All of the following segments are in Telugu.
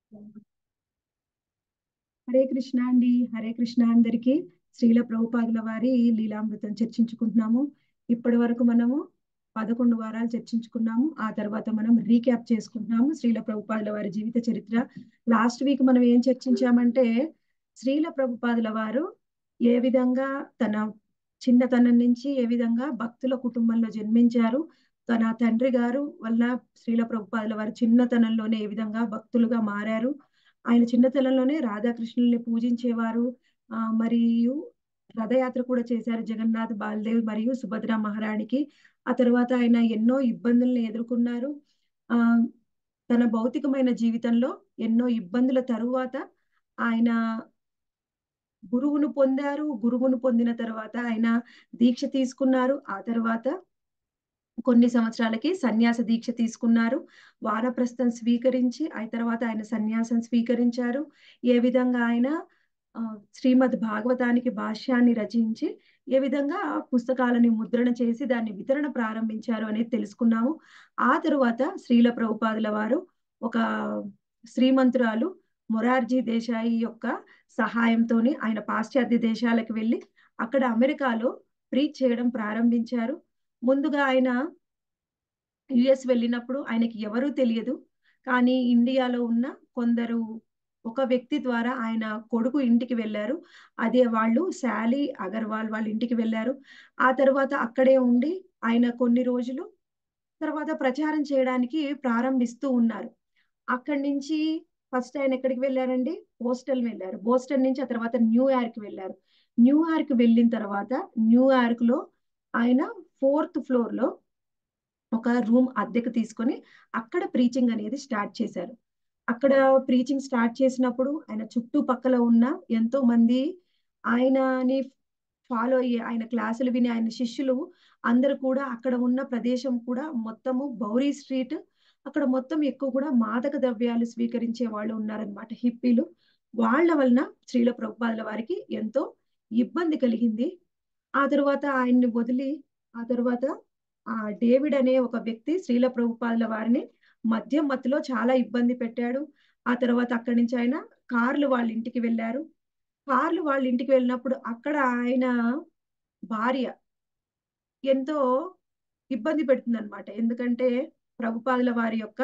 హరే కృష్ణ అండి హరే కృష్ణ అందరికీ శ్రీల ప్రభుపాదుల వారి లీలామృతం చర్చించుకుంటున్నాము ఇప్పటి వరకు మనము పదకొండు వారాలు చర్చించుకున్నాము ఆ తర్వాత మనం రీక్యాప్ చేసుకుంటున్నాము శ్రీల ప్రభుపాదుల వారి జీవిత చరిత్ర లాస్ట్ వీక్ మనం ఏం చర్చించామంటే శ్రీల ప్రభుపాదుల వారు ఏ విధంగా తన చిన్నతనం నుంచి ఏ విధంగా భక్తుల కుటుంబంలో జన్మించారు తన తండ్రి గారు వల్ల శ్రీల ప్రభుపాదుల వారు చిన్నతనంలోనే ఏ విధంగా భక్తులుగా మారారు ఆయన చిన్నతనంలోనే రాధాకృష్ణుల్ని పూజించేవారు ఆ మరియు రథయాత్ర కూడా చేశారు జగన్నాథ్ బాలదేవ్ మరియు సుభద్ర మహారాణికి ఆ తర్వాత ఆయన ఎన్నో ఇబ్బందుల్ని ఎదుర్కొన్నారు ఆ తన భౌతికమైన జీవితంలో ఎన్నో ఇబ్బందుల తరువాత ఆయన గురువును పొందారు గురువును పొందిన తర్వాత ఆయన దీక్ష తీసుకున్నారు ఆ తర్వాత కొన్ని సంవత్సరాలకి సన్యాస దీక్ష తీసుకున్నారు వానప్రస్థం స్వీకరించి ఆ తర్వాత ఆయన సన్యాసం స్వీకరించారు ఏ విధంగా ఆయన శ్రీమద్ భాగవతానికి భాష్యాన్ని రచించి ఏ విధంగా పుస్తకాలని ముద్రణ చేసి దాన్ని వితరణ ప్రారంభించారు అనేది తెలుసుకున్నాము ఆ తరువాత శ్రీల ప్రభుపాదుల వారు ఒక శ్రీమంతురాలు మొరార్జీ దేశాయి యొక్క సహాయంతోని ఆయన పాశ్చాత్య దేశాలకు వెళ్ళి అక్కడ అమెరికాలో ప్రీచ్ చేయడం ప్రారంభించారు ముందుగా ఆయన యుఎస్ వెళ్ళినప్పుడు ఆయనకి ఎవరూ తెలియదు కానీ ఇండియాలో ఉన్న కొందరు ఒక వ్యక్తి ద్వారా ఆయన కొడుకు ఇంటికి వెళ్ళారు అదే వాళ్ళు శాలీ అగర్వాల్ వాళ్ళ ఇంటికి వెళ్ళారు ఆ తర్వాత అక్కడే ఉండి ఆయన కొన్ని రోజులు తర్వాత ప్రచారం చేయడానికి ప్రారంభిస్తూ ఉన్నారు అక్కడి నుంచి ఫస్ట్ ఆయన ఎక్కడికి వెళ్ళారండి బోస్టల్ వెళ్ళారు బోస్టల్ నుంచి ఆ తర్వాత న్యూయార్క్ వెళ్ళారు న్యూయార్క్ వెళ్ళిన తర్వాత న్యూయార్క్ లో ఆయన ఫోర్త్ ఫ్లోర్ లో ఒక రూమ్ అద్దెకు తీసుకొని అక్కడ ప్రీచింగ్ అనేది స్టార్ట్ చేశారు అక్కడ ప్రీచింగ్ స్టార్ట్ చేసినప్పుడు ఆయన చుట్టుపక్కల ఉన్న ఎంతో మంది ఆయనని ఫాలో అయ్యి ఆయన క్లాసులు విని ఆయన శిష్యులు అందరు కూడా అక్కడ ఉన్న ప్రదేశం కూడా మొత్తము బౌరీ స్ట్రీట్ అక్కడ మొత్తం ఎక్కువ కూడా మాదక ద్రవ్యాలు స్వీకరించే వాళ్ళు ఉన్నారనమాట హిప్పీలు వాళ్ళ వలన శ్రీల ప్రభుపాదుల వారికి ఎంతో ఇబ్బంది కలిగింది ఆ తర్వాత ఆయన్ని వదిలి ఆ తర్వాత ఆ డేవిడ్ అనే ఒక వ్యక్తి శ్రీల ప్రభుపాదుల వారిని మద్యం మత్తులో చాలా ఇబ్బంది పెట్టాడు ఆ తర్వాత అక్కడి నుంచి ఆయన కార్లు వాళ్ళ ఇంటికి వెళ్ళారు కార్లు వాళ్ళ ఇంటికి వెళ్ళినప్పుడు అక్కడ ఆయన భార్య ఎంతో ఇబ్బంది పెడుతుంది అనమాట ఎందుకంటే ప్రభుపాదుల వారి యొక్క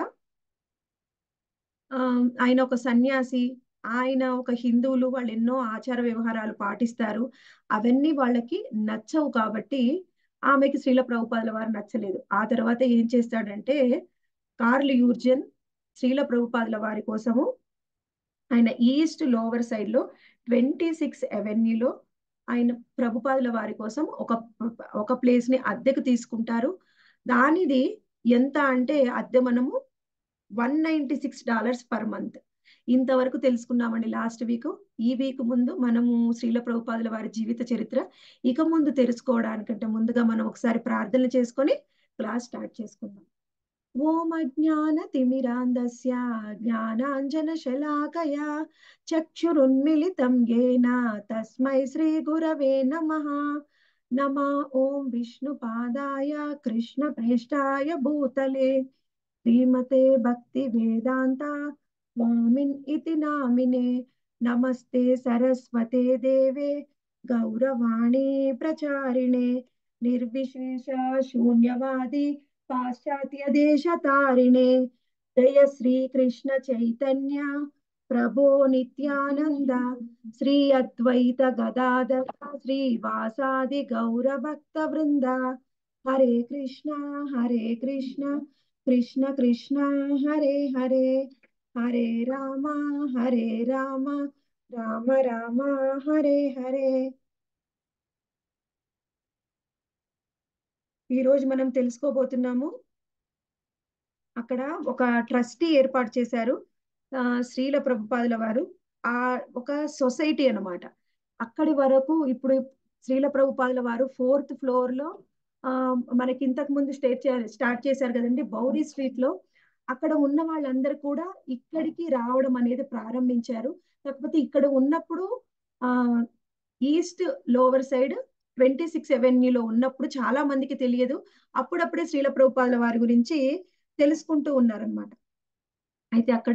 ఆయన ఒక సన్యాసి ఆయన ఒక హిందువులు వాళ్ళు ఎన్నో ఆచార వ్యవహారాలు పాటిస్తారు అవన్నీ వాళ్ళకి నచ్చవు కాబట్టి ఆమెకి శ్రీల ప్రభుపాదుల వారు నచ్చలేదు ఆ తర్వాత ఏం చేస్తాడంటే కార్ల్ యూర్జన్ శ్రీల ప్రభుపాదుల వారి కోసము ఆయన ఈస్ట్ లోవర్ సైడ్ లో ట్వంటీ సిక్స్ అవెన్యూలో ఆయన ప్రభుపాదుల వారి కోసం ఒక ఒక ప్లేస్ ని అద్దెకు తీసుకుంటారు దానిది ఎంత అంటే అద్దె మనము one ninety six dollars per month ఇంతవరకు తెలుసుకున్నామండి లాస్ట్ వీక్ ఈ వీక్ ముందు మనము శ్రీల ప్రభుపాదుల వారి జీవిత చరిత్ర ఇక ముందు తెలుసుకోవడానికంటే ముందుగా మనం ఒకసారి ప్రార్థనలు చేసుకొని క్లాస్ స్టార్ట్ చేసుకుందాం ఓం అజ్ఞాన తిమిరాంధస్య జ్ఞానాంజన శలాకయా చక్షురున్మిళితం ఏన తస్మై శ్రీ గురవే నమః నమ ఓం విష్ణు పాదాయ కృష్ణ ప్రేష్టాయ భూతలే శ్రీమతే భక్తి వేదాంత స్వామిన్ ఇతి నామినే నమస్తే సరస్వతే దేవే గౌరవాణి ప్రచారిణే నిర్విశేష శూన్యవాది పాశ్చాత్య దేశ తారిణే జయ శ్రీ కృష్ణ చైతన్య ప్రభో నిత్యానంద శ్రీ అద్వైత గదాధర శ్రీ వాసాది గౌర భక్త వృంద హరే కృష్ణ హరే కృష్ణ కృష్ణ కృష్ణ హరే హరే హరే రామ హరే రామ రామ రామ హరే హరే ఈరోజు మనం తెలుసుకోబోతున్నాము అక్కడ ఒక ట్రస్టీ ఏర్పాటు చేశారు శ్రీల ప్రభుపాదుల వారు ఆ ఒక సొసైటీ అనమాట అక్కడి వరకు ఇప్పుడు శ్రీల ప్రభుపాదుల వారు ఫోర్త్ ఫ్లోర్ లో ఆ మనకి ఇంతకు ముందు స్టేట్ స్టార్ట్ చేశారు కదండి బౌరీ స్ట్రీట్ లో అక్కడ ఉన్న వాళ్ళందరూ కూడా ఇక్కడికి రావడం అనేది ప్రారంభించారు కాకపోతే ఇక్కడ ఉన్నప్పుడు ఆ east lower side twenty six అవెన్యూలో ఉన్నప్పుడు చాలా మందికి తెలియదు అప్పుడప్పుడే శ్రీల ప్రభుపాదుల వారి గురించి తెలుసుకుంటూ ఉన్నారనమాట అయితే అక్కడ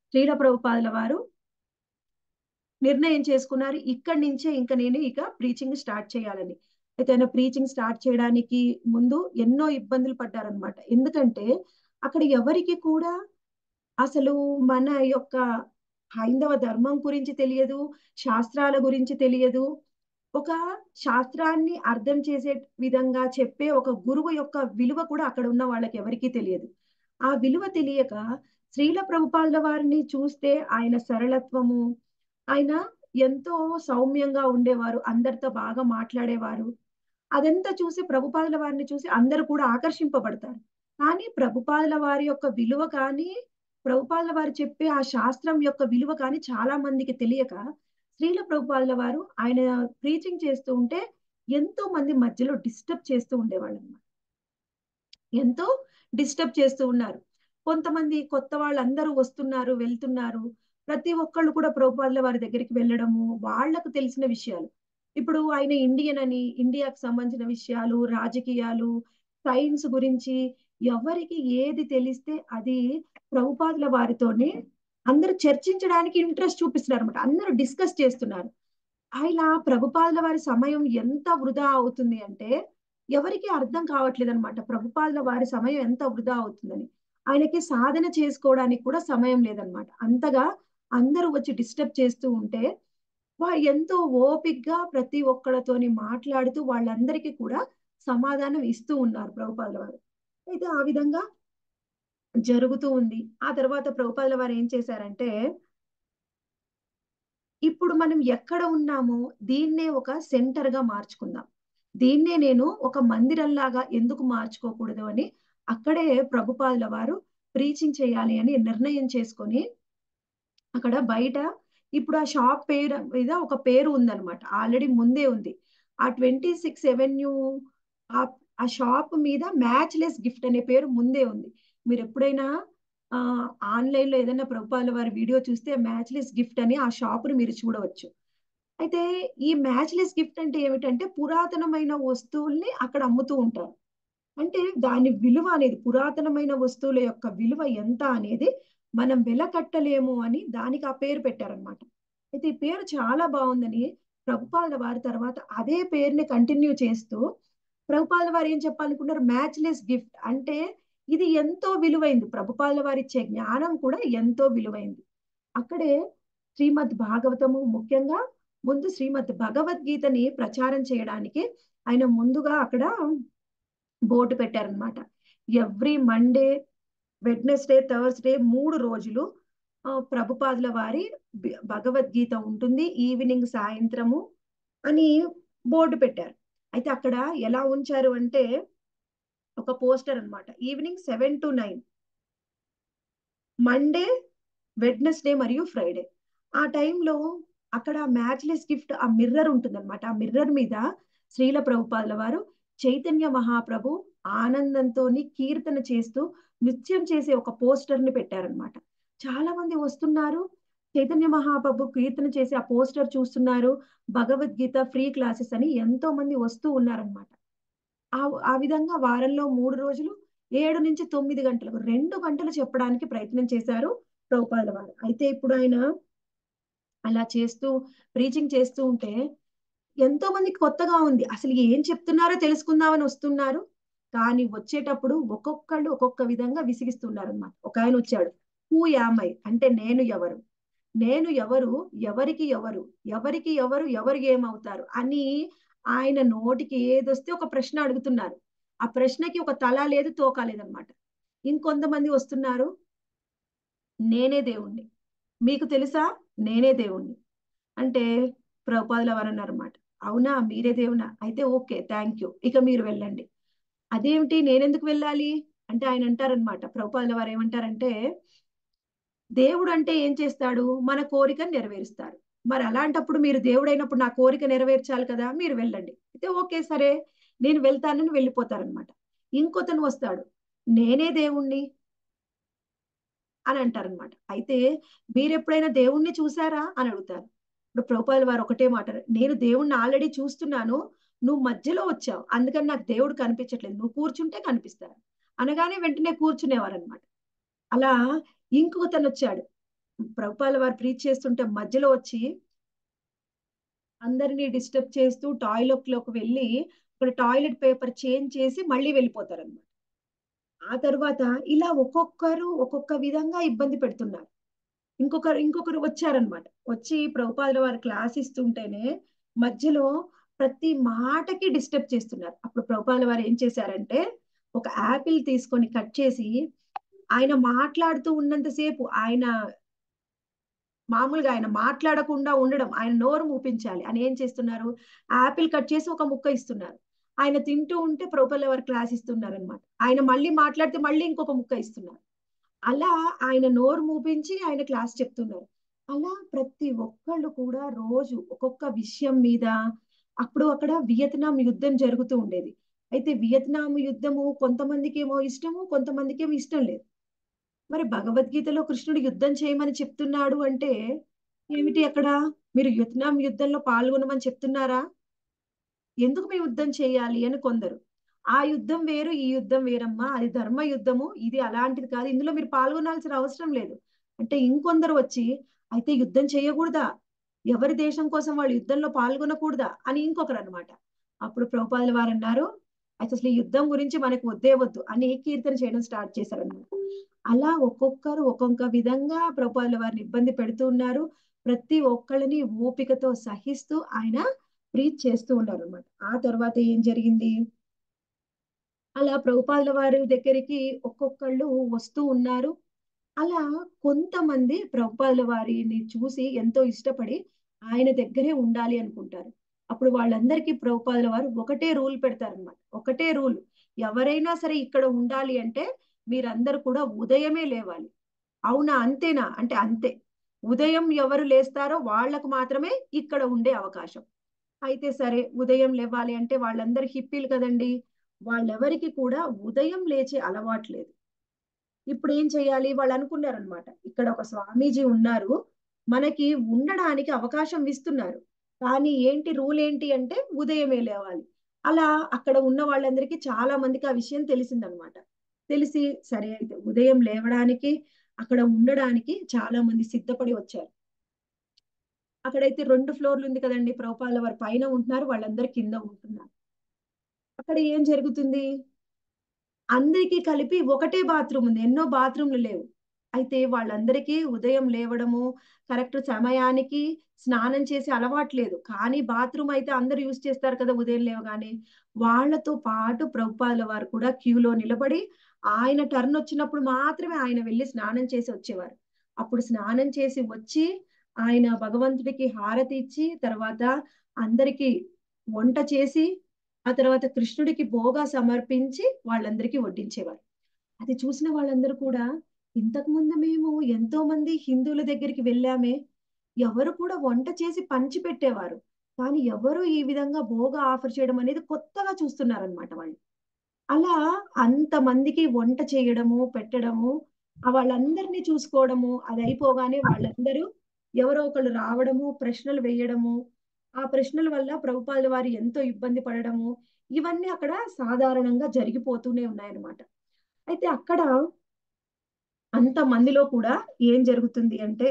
శ్రీల ప్రభుపాదుల వారు నిర్ణయం చేసుకున్నారు ఇక్కడి నుంచే ఇంకా నేను ఇక ప్రీచింగ్ స్టార్ట్ చేయాలని అయితే ఆయన ప్రీచింగ్ స్టార్ట్ చేయడానికి ముందు ఎన్నో ఇబ్బందులు పడ్డారనమాట ఎందుకంటే అక్కడ ఎవరికి కూడా అసలు మన యొక్క హైందవ ధర్మం గురించి తెలియదు శాస్త్రాల గురించి తెలియదు ఒక శాస్త్రాన్ని అర్థం చేసే విధంగా చెప్పే ఒక గురువు యొక్క విలువ కూడా అక్కడ ఉన్న వాళ్ళకి ఎవరికీ తెలియదు ఆ విలువ తెలియక శ్రీల ప్రభుపాదుల వారిని చూస్తే ఆయన సరళత్వము ఆయన ఎంతో సౌమ్యంగా ఉండేవారు అందరితో బాగా మాట్లాడేవారు అదంతా చూసి ప్రభుపాదుల వారిని చూసి అందరూ కూడా ఆకర్షింపబడతారు కానీ ప్రభుపాదుల వారి యొక్క విలువ కానీ ప్రభుపాదుల వారు చెప్పే ఆ శాస్త్రం యొక్క విలువ కానీ చాలా మందికి తెలియక శ్రీల ప్రభుపాదుల వారు ఆయన ప్రీచింగ్ చేస్తూ ఉంటే ఎంతో మంది మధ్యలో డిస్టర్బ్ చేస్తూ ఉండేవాళ్ళు అనమాట ఎంతో డిస్టర్బ్ చేస్తూ ఉన్నారు కొంతమంది కొత్త వాళ్ళందరూ వస్తున్నారు వెళ్తున్నారు ప్రతి ఒక్కళ్ళు కూడా ప్రభుపాదుల వారి దగ్గరికి వెళ్ళడము వాళ్లకు తెలిసిన విషయాలు ఇప్పుడు ఆయన ఇండియన్ అని ఇండియాకు సంబంధించిన విషయాలు రాజకీయాలు సైన్స్ గురించి ఎవరికి ఏది తెలిస్తే అది ప్రభుపాదుల వారితోనే అందరూ చర్చించడానికి ఇంట్రెస్ట్ చూపిస్తున్నారు అనమాట అందరూ డిస్కస్ చేస్తున్నారు ఇలా ప్రభుపాదుల వారి సమయం ఎంత వృధా అవుతుంది అంటే ఎవరికి అర్థం కావట్లేదు అనమాట ప్రభుపాదుల వారి సమయం ఎంత వృధా అవుతుందని ఆయనకి సాధన చేసుకోవడానికి కూడా సమయం లేదనమాట అంతగా అందరూ వచ్చి డిస్టర్బ్ చేస్తూ ఉంటే ఎంతో ఓపిక్గా ప్రతి ఒక్కళ్ళతోని మాట్లాడుతూ వాళ్ళందరికీ కూడా సమాధానం ఇస్తూ ఉన్నారు ప్రభుపాదుల వారు అయితే ఆ విధంగా జరుగుతూ ఉంది ఆ తర్వాత ప్రభుపాదుల వారు ఏం చేశారంటే ఇప్పుడు మనం ఎక్కడ ఉన్నామో దీన్నే ఒక సెంటర్ గా మార్చుకుందాం దీన్నే నేను ఒక మందిరంలాగా ఎందుకు మార్చుకోకూడదు అని అక్కడే ప్రభుపాదుల వారు ప్రీచింగ్ చేయాలి అని నిర్ణయం చేసుకొని అక్కడ బయట ఇప్పుడు ఆ షాప్ పేరు మీద ఒక పేరు ఉందన్నమాట ఆల్రెడీ ముందే ఉంది ఆ ట్వంటీ సిక్స్ ఎవెన్యూ ఆ షాప్ మీద మ్యాచ్ లెస్ గిఫ్ట్ అనే పేరు ముందే ఉంది మీరు ఎప్పుడైనా ఆ ఆన్లైన్ లో ఏదైనా ప్రభుపాల వారి వీడియో చూస్తే మ్యాచ్ లెస్ గిఫ్ట్ అని ఆ షాప్ ను మీరు చూడవచ్చు అయితే ఈ మ్యాచ్ లెస్ గిఫ్ట్ అంటే ఏమిటంటే పురాతనమైన వస్తువుల్ని అక్కడ అమ్ముతూ ఉంటారు అంటే దాని విలువ అనేది పురాతనమైన వస్తువుల యొక్క విలువ ఎంత అనేది మనం వెల కట్టలేము అని దానికి ఆ పేరు పెట్టారనమాట అయితే ఈ పేరు చాలా బాగుందని ప్రభుపాల వారి తర్వాత అదే పేరుని కంటిన్యూ చేస్తూ ప్రభుపాల వారు ఏం చెప్పాలనుకున్నారు మ్యాచ్లెస్ గిఫ్ట్ అంటే ఇది ఎంతో విలువైంది ప్రభుపాల వారి ఇచ్చే జ్ఞానం కూడా ఎంతో విలువైంది అక్కడే శ్రీమద్ భాగవతము ముఖ్యంగా ముందు శ్రీమద్ భగవద్గీతని ప్రచారం చేయడానికి ఆయన ముందుగా అక్కడ బోర్డు పెట్టారనమాట ఎవ్రీ మండే వెడ్నెస్డే థర్స్డే మూడు రోజులు ప్రభుపాదుల వారి భగవద్గీత ఉంటుంది ఈవినింగ్ సాయంత్రము అని బోర్డు పెట్టారు అయితే అక్కడ ఎలా ఉంచారు అంటే ఒక పోస్టర్ అనమాట evening seven to nine Monday Wednesday మరియు ఫ్రైడే ఆ టైంలో అక్కడ మ్యాచ్లెస్ గిఫ్ట్ ఆ మిర్రర్ ఉంటుందన్నమాట ఆ మిర్రర్ మీద శ్రీల ప్రభుపాదుల వారు చైతన్య మహాప్రభు ఆనందంతో కీర్తన చేస్తూ నృత్యం చేసే ఒక పోస్టర్ ని పెట్టారనమాట చాలా మంది వస్తున్నారు చైతన్య మహాప్రభు కీర్తన చేసి ఆ పోస్టర్ చూస్తున్నారు భగవద్గీత ఫ్రీ క్లాసెస్ అని ఎంతో మంది వస్తూ ఉన్నారనమాట ఆ ఆ విధంగా వారంలో మూడు రోజులు ఏడు నుంచి తొమ్మిది గంటలకు రెండు గంటలు చెప్పడానికి ప్రయత్నం చేశారు ప్రభుపాదుల వారు అయితే ఇప్పుడు ఆయన అలా చేస్తూ ప్రీచింగ్ చేస్తూ ఉంటే ఎంతో మందికి కొత్తగా ఉంది అసలు ఏం చెప్తున్నారో తెలుసుకుందామని వస్తున్నారు కానీ వచ్చేటప్పుడు ఒక్కొక్కళ్ళు ఒక్కొక్క విధంగా విసిగిస్తున్నారు అనమాట ఒక ఆయన వచ్చాడు హూ యామై అంటే నేను ఎవరు నేను ఎవరు ఎవరికి ఎవరు ఎవరికి ఎవరు ఎవరు ఏమవుతారు అని ఆయన నోటికి ఏదొస్తే ఒక ప్రశ్న అడుగుతున్నారు ఆ ప్రశ్నకి ఒక తల లేదు తోక లేదనమాట ఇంకొంతమంది వస్తున్నారు నేనే దేవుణ్ణి మీకు తెలుసా నేనే దేవుణ్ణి అంటే ప్రభుపాదుల వారు అన్నారన్నమాట అవునా మీరే దేవునా అయితే ఓకే థ్యాంక్ యూ ఇక మీరు వెళ్ళండి అదేమిటి నేనెందుకు వెళ్ళాలి అంటే ఆయన అంటారనమాట ప్రభుపాదుల వారు ఏమంటారంటే దేవుడు అంటే ఏం చేస్తాడు మన కోరికను నెరవేరుస్తాడు మరి అలాంటప్పుడు మీరు దేవుడైనప్పుడు నా కోరిక నెరవేర్చాలి కదా మీరు వెళ్ళండి అయితే ఓకే సరే నేను వెళ్తానని వెళ్ళిపోతారనమాట ఇంకొతను వస్తాడు నేనే దేవుణ్ణి అని అంటారనమాట అయితే మీరు ఎప్పుడైనా దేవుణ్ణి చూసారా అని అడుగుతారు ఇప్పుడు ప్రభుపాల వారు ఒకటే మాట నేను దేవుణ్ణి ఆల్రెడీ చూస్తున్నాను నువ్వు మధ్యలో వచ్చావు అందుకని నాకు దేవుడు కనిపించట్లేదు నువ్వు కూర్చుంటే కనిపిస్తారు అనగానే వెంటనే కూర్చునేవారు అనమాట అలా ఇంకొకతను వచ్చాడు ప్రభుపాల వారు ప్రీచ్ చేస్తుంటే మధ్యలో వచ్చి అందరినీ డిస్టర్బ్ చేస్తూ టాయిలెట్ లోకి వెళ్ళి అక్కడ టాయిలెట్ పేపర్ చేంజ్ చేసి మళ్ళీ వెళ్ళిపోతారు అనమాట ఆ తర్వాత ఇలా ఒక్కొక్కరు ఒక్కొక్క విధంగా ఇబ్బంది పెడుతున్నారు ఇంకొకరు ఇంకొకరు వచ్చారనమాట వచ్చి ప్రభుపాదుల వారు క్లాస్ ఇస్తుంటేనే మధ్యలో ప్రతి మాటకి డిస్టర్బ్ చేస్తున్నారు అప్పుడు ప్రభుపాదుల వారు ఏం చేశారంటే ఒక యాపిల్ తీసుకొని కట్ చేసి ఆయన మాట్లాడుతూ ఉన్నంతసేపు ఆయన మామూలుగా ఆయన మాట్లాడకుండా ఉండడం ఆయన నోరు మూపించాలి అని ఏం చేస్తున్నారు యాపిల్ కట్ చేసి ఒక ముక్క ఇస్తున్నారు ఆయన తింటూ ఉంటే ప్రభుపాదుల వారు క్లాస్ ఇస్తున్నారు అనమాట ఆయన మళ్ళీ మాట్లాడితే మళ్ళీ ఇంకొక ముక్క ఇస్తున్నారు అలా ఆయన నోరు మూపించి ఆయన క్లాస్ చెప్తున్నారు అలా ప్రతి ఒక్కళ్ళు కూడా రోజు ఒక్కొక్క విషయం మీద అప్పుడు అక్కడ వియత్నాం యుద్ధం జరుగుతూ ఉండేది అయితే వియత్నాం యుద్ధము కొంతమందికి ఏమో ఇష్టము కొంతమందికి ఏమో ఇష్టం లేదు మరి భగవద్గీతలో కృష్ణుడు యుద్ధం చేయమని చెప్తున్నాడు అంటే ఏమిటి అక్కడ మీరు వియత్నాం యుద్ధంలో పాల్గొనమని చెప్తున్నారా ఎందుకు మేము యుద్ధం చేయాలి అని కొందరు ఆ యుద్ధం వేరు ఈ యుద్ధం వేరమ్మా అది ధర్మ యుద్ధము ఇది అలాంటిది కాదు ఇందులో మీరు పాల్గొనాల్సిన అవసరం లేదు అంటే ఇంకొందరు వచ్చి అయితే యుద్ధం చేయకూడదా ఎవరి దేశం కోసం వాళ్ళు యుద్ధంలో పాల్గొనకూడదా అని ఇంకొకరు అనమాట అప్పుడు ప్రభుపాదుల వారు అన్నారు అయితే అసలు ఈ యుద్ధం గురించి మనకు వద్దే వద్దు అని కీర్తన చేయడం స్టార్ట్ చేశారన్నమాట అలా ఒక్కొక్కరు ఒక్కొక్క విధంగా ప్రభుపాదుల వారిని ఇబ్బంది పెడుతూ ఉన్నారు ప్రతి ఒక్కళ్ళని ఓపికతో సహిస్తూ ఆయన ప్రీచ్ చేస్తూ ఉన్నారు అనమాట ఆ తర్వాత ఏం జరిగింది అలా ప్రభుపాదుల వారి దగ్గరికి ఒక్కొక్కళ్ళు వస్తూ ఉన్నారు అలా కొంతమంది ప్రభుపాదుల వారిని చూసి ఎంతో ఇష్టపడి ఆయన దగ్గరే ఉండాలి అనుకుంటారు అప్పుడు వాళ్ళందరికీ ప్రభుపాదుల వారు ఒకటే రూల్ పెడతారనమాట ఒకటే రూల్ ఎవరైనా సరే ఇక్కడ ఉండాలి అంటే మీరందరూ కూడా ఉదయమే లేవాలి అవునా అంతేనా అంటే అంతే ఉదయం ఎవరు లేస్తారో వాళ్లకు మాత్రమే ఇక్కడ ఉండే అవకాశం అయితే సరే ఉదయం లేవాలి అంటే వాళ్ళందరూ హిప్పీలు కదండి వాళ్ళెవరికి కూడా ఉదయం లేచే అలవాటు లేదు ఇప్పుడు ఏం చేయాలి వాళ్ళు అనుకున్నారనమాట ఇక్కడ ఒక స్వామీజీ ఉన్నారు మనకి ఉండడానికి అవకాశం ఇస్తున్నారు కానీ ఏంటి రూల్ ఏంటి అంటే ఉదయమే లేవాలి అలా అక్కడ ఉన్న వాళ్ళందరికీ చాలా మందికి ఆ విషయం తెలిసిందనమాట తెలిసి సరే అయితే ఉదయం లేవడానికి అక్కడ ఉండడానికి చాలా మంది సిద్ధపడి వచ్చారు అక్కడైతే రెండు ఫ్లోర్లు ఉంది కదండి ప్రభుపాల వారు పైన ఉంటున్నారు వాళ్ళందరూ కింద ఉంటున్నారు అక్కడ ఏం జరుగుతుంది అందరికీ కలిపి ఒకటే బాత్రూమ్ ఉంది ఎన్నో బాత్రూమ్లు లేవు అయితే వాళ్ళందరికీ ఉదయం లేవడము కరెక్ట్ సమయానికి స్నానం చేసి అలవాటు లేదు కానీ బాత్రూమ్ అయితే అందరూ యూజ్ చేస్తారు కదా ఉదయం లేవగానే వాళ్లతో పాటు ప్రభుపాదుల వారు కూడా క్యూలో నిలబడి ఆయన టర్న్ వచ్చినప్పుడు మాత్రమే ఆయన వెళ్ళి స్నానం చేసి వచ్చేవారు అప్పుడు స్నానం చేసి వచ్చి ఆయన భగవంతుడికి హారతి ఇచ్చి తర్వాత అందరికి వంట చేసి ఆ తర్వాత కృష్ణుడికి భోగా సమర్పించి వాళ్ళందరికీ వడ్డించేవారు అది చూసిన వాళ్ళందరూ కూడా ఇంతకు ముందు మేము ఎంతో మంది హిందువుల దగ్గరికి వెళ్ళామే ఎవరు కూడా వంట చేసి పంచి పెట్టేవారు కానీ ఎవరు ఈ విధంగా భోగా ఆఫర్ చేయడం అనేది కొత్తగా చూస్తున్నారనమాట వాళ్ళు అలా అంతమందికి వంట చేయడము పెట్టడము వాళ్ళందరినీ చూసుకోవడము అది అయిపోగానే వాళ్ళందరూ ఎవరో ఒకళ్ళు రావడము ప్రశ్నలు వేయడము ఆ ప్రశ్నల వల్ల ప్రభుపాదుల వారు ఎంతో ఇబ్బంది పడడము ఇవన్నీ అక్కడ సాధారణంగా జరిగిపోతూనే ఉన్నాయన్నమాట అయితే అక్కడ అంత మందిలో కూడా ఏం జరుగుతుంది అంటే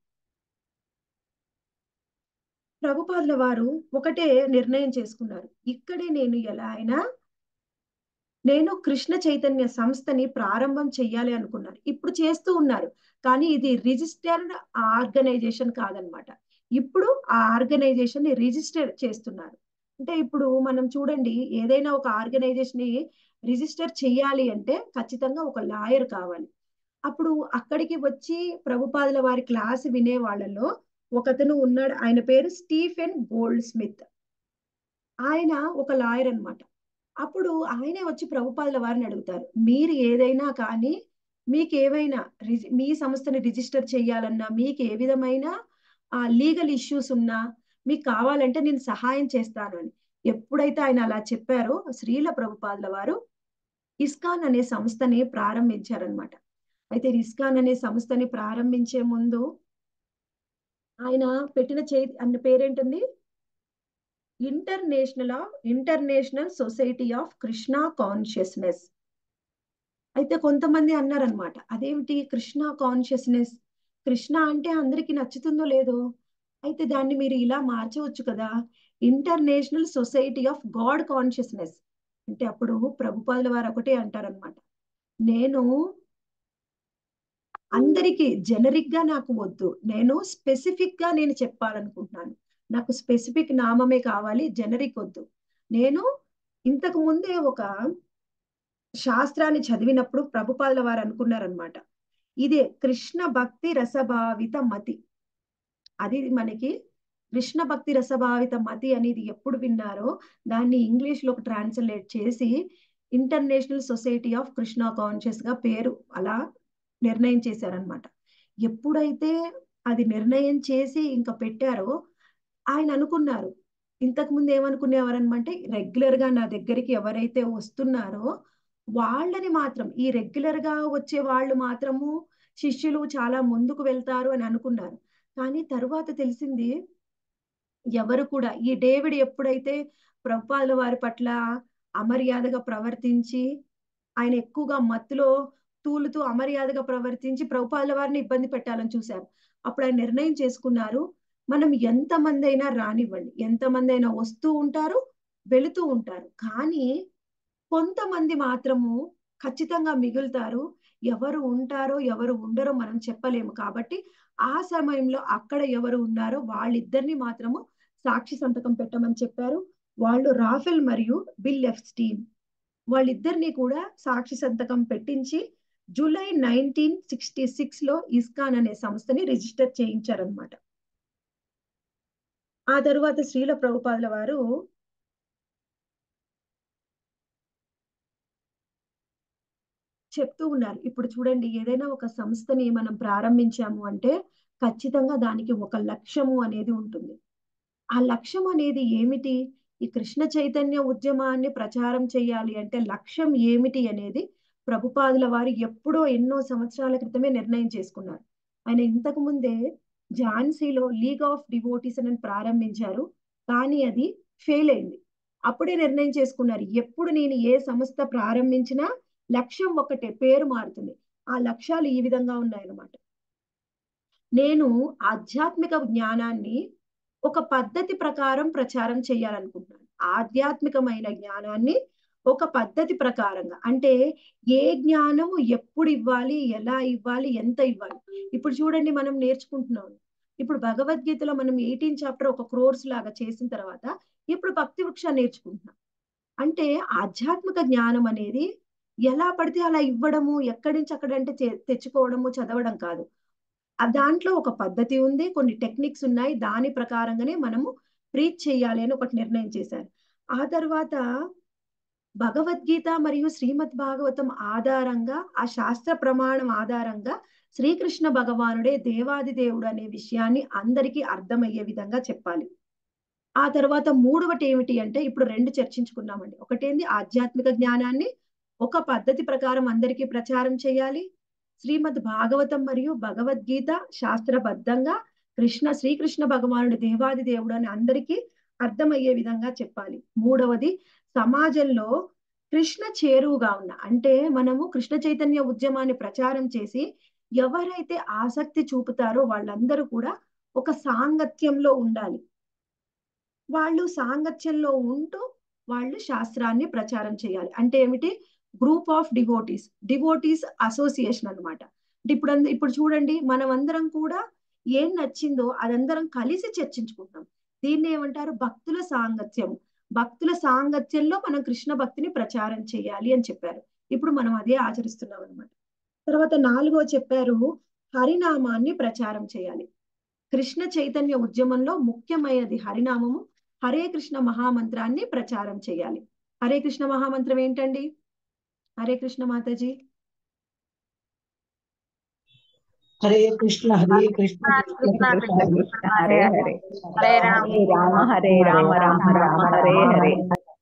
ప్రభుపాదుల వారు ఒకటే నిర్ణయం చేసుకున్నారు ఇక్కడే నేను ఎలా అయినా నేను కృష్ణ చైతన్య సంస్థని ప్రారంభం చెయ్యాలి అనుకున్నాను ఇప్పుడు చేస్తూ ఉన్నారు కానీ ఇది రిజిస్టర్డ్ ఆర్గనైజేషన్ కాదనమాట ఇప్పుడు ఆ ఆర్గనైజేషన్ ని రిజిస్టర్ చేస్తున్నారు అంటే ఇప్పుడు మనం చూడండి ఏదైనా ఒక ఆర్గనైజేషన్ ని రిజిస్టర్ చేయాలి అంటే ఖచ్చితంగా ఒక లాయర్ కావాలి అప్పుడు అక్కడికి వచ్చి ప్రభుపాదుల వారి క్లాస్ వినే వాళ్ళలో ఒకతను ఉన్నాడు ఆయన పేరు స్టీఫెన్ గోల్డ్ స్మిత్ ఆయన ఒక లాయర్ అనమాట అప్పుడు ఆయనే వచ్చి ప్రభుపాదుల వారిని అడుగుతారు మీరు ఏదైనా కానీ మీకు ఏవైనా మీ సంస్థని రిజిస్టర్ చేయాలన్నా మీకు ఏ విధమైన ఆ లీగల్ ఇష్యూస్ ఉన్నా మీకు కావాలంటే నేను సహాయం చేస్తాను అని ఎప్పుడైతే ఆయన అలా చెప్పారో శ్రీల ప్రభుపాదుల వారు ఇస్కాన్ అనే సంస్థని ప్రారంభించారనమాట అయితే ఇస్కాన్ అనే సంస్థని ప్రారంభించే ముందు ఆయన పెట్టిన చే అన్న పేరేంటుంది international of international society of Krishna consciousness అయితే కొంతమంది అన్నారనమాట అదేమిటి కృష్ణ కాన్షియస్నెస్ కృష్ణ అంటే అందరికి నచ్చుతుందో లేదో అయితే దాన్ని మీరు ఇలా మార్చవచ్చు కదా international society of God consciousness అంటే అప్పుడు ప్రభుపాదుల వారు ఒకటే అంటారనమాట నేను అందరికి జనరిక్ గా నాకు వద్దు నేను స్పెసిఫిక్ గా నేను చెప్పాలనుకుంటున్నాను నాకు స్పెసిఫిక్ నామమే కావాలి జనరిక్ వద్దు నేను ఇంతకు ముందే ఒక శాస్త్రాన్ని చదివినప్పుడు ప్రభుపాదుల వారు అనుకున్నారనమాట ఇదే కృష్ణ భక్తి రసభావిత మతి అది మనకి కృష్ణ భక్తి రసభావిత మతి అనేది ఎప్పుడు విన్నారో దాన్ని ఇంగ్లీష్ లో ట్రాన్స్లేట్ చేసి international society of Krishna conscious గా పేరు అలా నిర్ణయం చేశారనమాట ఎప్పుడైతే అది నిర్ణయం చేసి ఇంకా పెట్టారో ఆయన అనుకున్నారు ఇంతకు ముందు ఏమనుకునేవారనమంటే రెగ్యులర్ గా నా దగ్గరికి ఎవరైతే వస్తున్నారో వాళ్ళని మాత్రం ఈ రెగ్యులర్ గా వచ్చే వాళ్ళు మాత్రము శిష్యులు చాలా ముందుకు వెళ్తారు అని అనుకున్నారు కానీ తరువాత తెలిసింది ఎవరు కూడా ఈ డేవిడ్ ఎప్పుడైతే ప్రభుపాదుల వారి పట్ల అమర్యాదగా ప్రవర్తించి ఆయన ఎక్కువగా మత్తులో తూలుతూ అమర్యాదగా ప్రవర్తించి ప్రభుపాదుల వారిని ఇబ్బంది పెట్టాలని చూశారు అప్పుడు ఆయన నిర్ణయం చేసుకున్నారు మనం ఎంతమంది అయినా రానివ్వండి ఎంతమంది అయినా వస్తూ ఉంటారు వెళుతూ ఉంటారు కానీ కొంతమంది మాత్రము ఖచ్చితంగా మిగులుతారు ఎవరు ఉంటారో ఎవరు ఉండరో మనం చెప్పలేము కాబట్టి ఆ సమయంలో అక్కడ ఎవరు ఉన్నారో వాళ్ళిద్దరిని మాత్రము సాక్షి సంతకం పెట్టమని చెప్పారు వాళ్ళు రాఫెల్ మరియు బిల్ ఎఫ్ స్టీన్ వాళ్ళిద్దరిని కూడా సాక్షి సంతకం పెట్టించి జూలై నైన్టీన్ సిక్స్టీ సిక్స్ లో ఇస్కాన్ అనే సంస్థని రిజిస్టర్ చేయించారనమాట ఆ తరువాత శ్రీల ప్రభుపాదుల వారు చెప్తూ ఉన్నారు ఇప్పుడు చూడండి ఏదైనా ఒక సంస్థని మనం ప్రారంభించాము అంటే ఖచ్చితంగా దానికి ఒక లక్ష్యము అనేది ఉంటుంది ఆ లక్ష్యం అనేది ఏమిటి ఈ కృష్ణ చైతన్య ఉద్యమాన్ని ప్రచారం చేయాలి అంటే లక్ష్యం ఏమిటి అనేది ప్రభుపాదుల వారు ఎప్పుడో ఎన్నో సంవత్సరాల క్రితమే నిర్ణయం చేసుకున్నారు ఆయన ఇంతకు ముందే ఝాన్సీలో లీగ్ ఆఫ్ డివోటీస్ అని ప్రారంభించారు కానీ అది ఫెయిల్ అయింది అప్పుడే నిర్ణయం చేసుకున్నారు ఎప్పుడు నేను ఏ సంస్థ ప్రారంభించినా లక్ష్యం ఒకటే పేరు మారుతుంది ఆ లక్ష్యాలు ఈ విధంగా ఉన్నాయన్నమాట నేను ఆధ్యాత్మిక జ్ఞానాన్ని ఒక పద్ధతి ప్రకారం ప్రచారం చేయాలనుకుంటున్నాను ఆధ్యాత్మికమైన జ్ఞానాన్ని ఒక పద్ధతి ప్రకారంగా అంటే ఏ జ్ఞానము ఎప్పుడు ఇవ్వాలి ఎలా ఇవ్వాలి ఎంత ఇవ్వాలి ఇప్పుడు చూడండి మనం నేర్చుకుంటున్నాం ఇప్పుడు భగవద్గీతలో మనం ఎయిటీన్ చాప్టర్ ఒక క్రోర్స్ లాగా చేసిన తర్వాత ఇప్పుడు భక్తి వృక్ష నేర్చుకుంటున్నాం అంటే ఆధ్యాత్మిక జ్ఞానం అనేది ఎలా పడితే అలా ఇవ్వడము ఎక్కడి నుంచి అక్కడంటే తెచ్చుకోవడము చదవడం కాదు ఆ దాంట్లో ఒక పద్ధతి ఉంది కొన్ని టెక్నిక్స్ ఉన్నాయి దాని ప్రకారంగానే మనము ప్రీచ్ చేయాలి అని ఒకటి నిర్ణయం చేశారు ఆ తర్వాత భగవద్గీత మరియు శ్రీమద్ భాగవతం ఆధారంగా ఆ శాస్త్ర ప్రమాణం ఆధారంగా శ్రీకృష్ణ భగవానుడే దేవాది దేవుడు అనే విషయాన్ని అందరికీ అర్థమయ్యే విధంగా చెప్పాలి ఆ తర్వాత మూడవటి ఏమిటి అంటే ఇప్పుడు రెండు చర్చించుకున్నామండి ఒకటేంది ఆధ్యాత్మిక జ్ఞానాన్ని ఒక పద్ధతి ప్రకారం అందరికీ ప్రచారం చేయాలి శ్రీమద్ భాగవతం మరియు భగవద్గీత శాస్త్రబద్ధంగా కృష్ణ శ్రీకృష్ణ భగవానుడు దేవాది దేవుడు అని అందరికీ అర్థమయ్యే విధంగా చెప్పాలి మూడవది సమాజంలో కృష్ణ చేరువుగా ఉన్న అంటే మనము కృష్ణ చైతన్య ఉద్యమాన్ని ప్రచారం చేసి ఎవరైతే ఆసక్తి చూపుతారో వాళ్ళందరూ కూడా ఒక సాంగత్యంలో ఉండాలి వాళ్ళు సాంగత్యంలో ఉంటూ వాళ్ళు శాస్త్రాన్ని ప్రచారం చేయాలి అంటే ఏమిటి group of devotees devotees association అనమాట ఇప్పుడు ఇప్పుడు చూడండి మనం అందరం కూడా ఏం నచ్చిందో అదందరం కలిసి చర్చించుకుంటాం దీన్ని ఏమంటారు భక్తుల సాంగత్యం భక్తుల సాంగత్యంలో మనం కృష్ణ భక్తిని ప్రచారం చేయాలి అని చెప్పారు ఇప్పుడు మనం అదే ఆచరిస్తున్నాం అనమాట తర్వాత నాలుగో చెప్పారు హరినామాన్ని ప్రచారం చేయాలి కృష్ణ చైతన్య ఉద్యమంలో ముఖ్యమైనది హరినామము హరే కృష్ణ మహామంత్రాన్ని ప్రచారం చేయాలి హరే కృష్ణ మహామంత్రం ఏంటండి హరే కృష్ణ మాతాజీ హరే కృష్ణ హరే కృష్ణ కృష్ణ కృష్ణ కృష్ణ హరే హరే హరే హరే రామ హరే రామ రామ రామ హరే హరే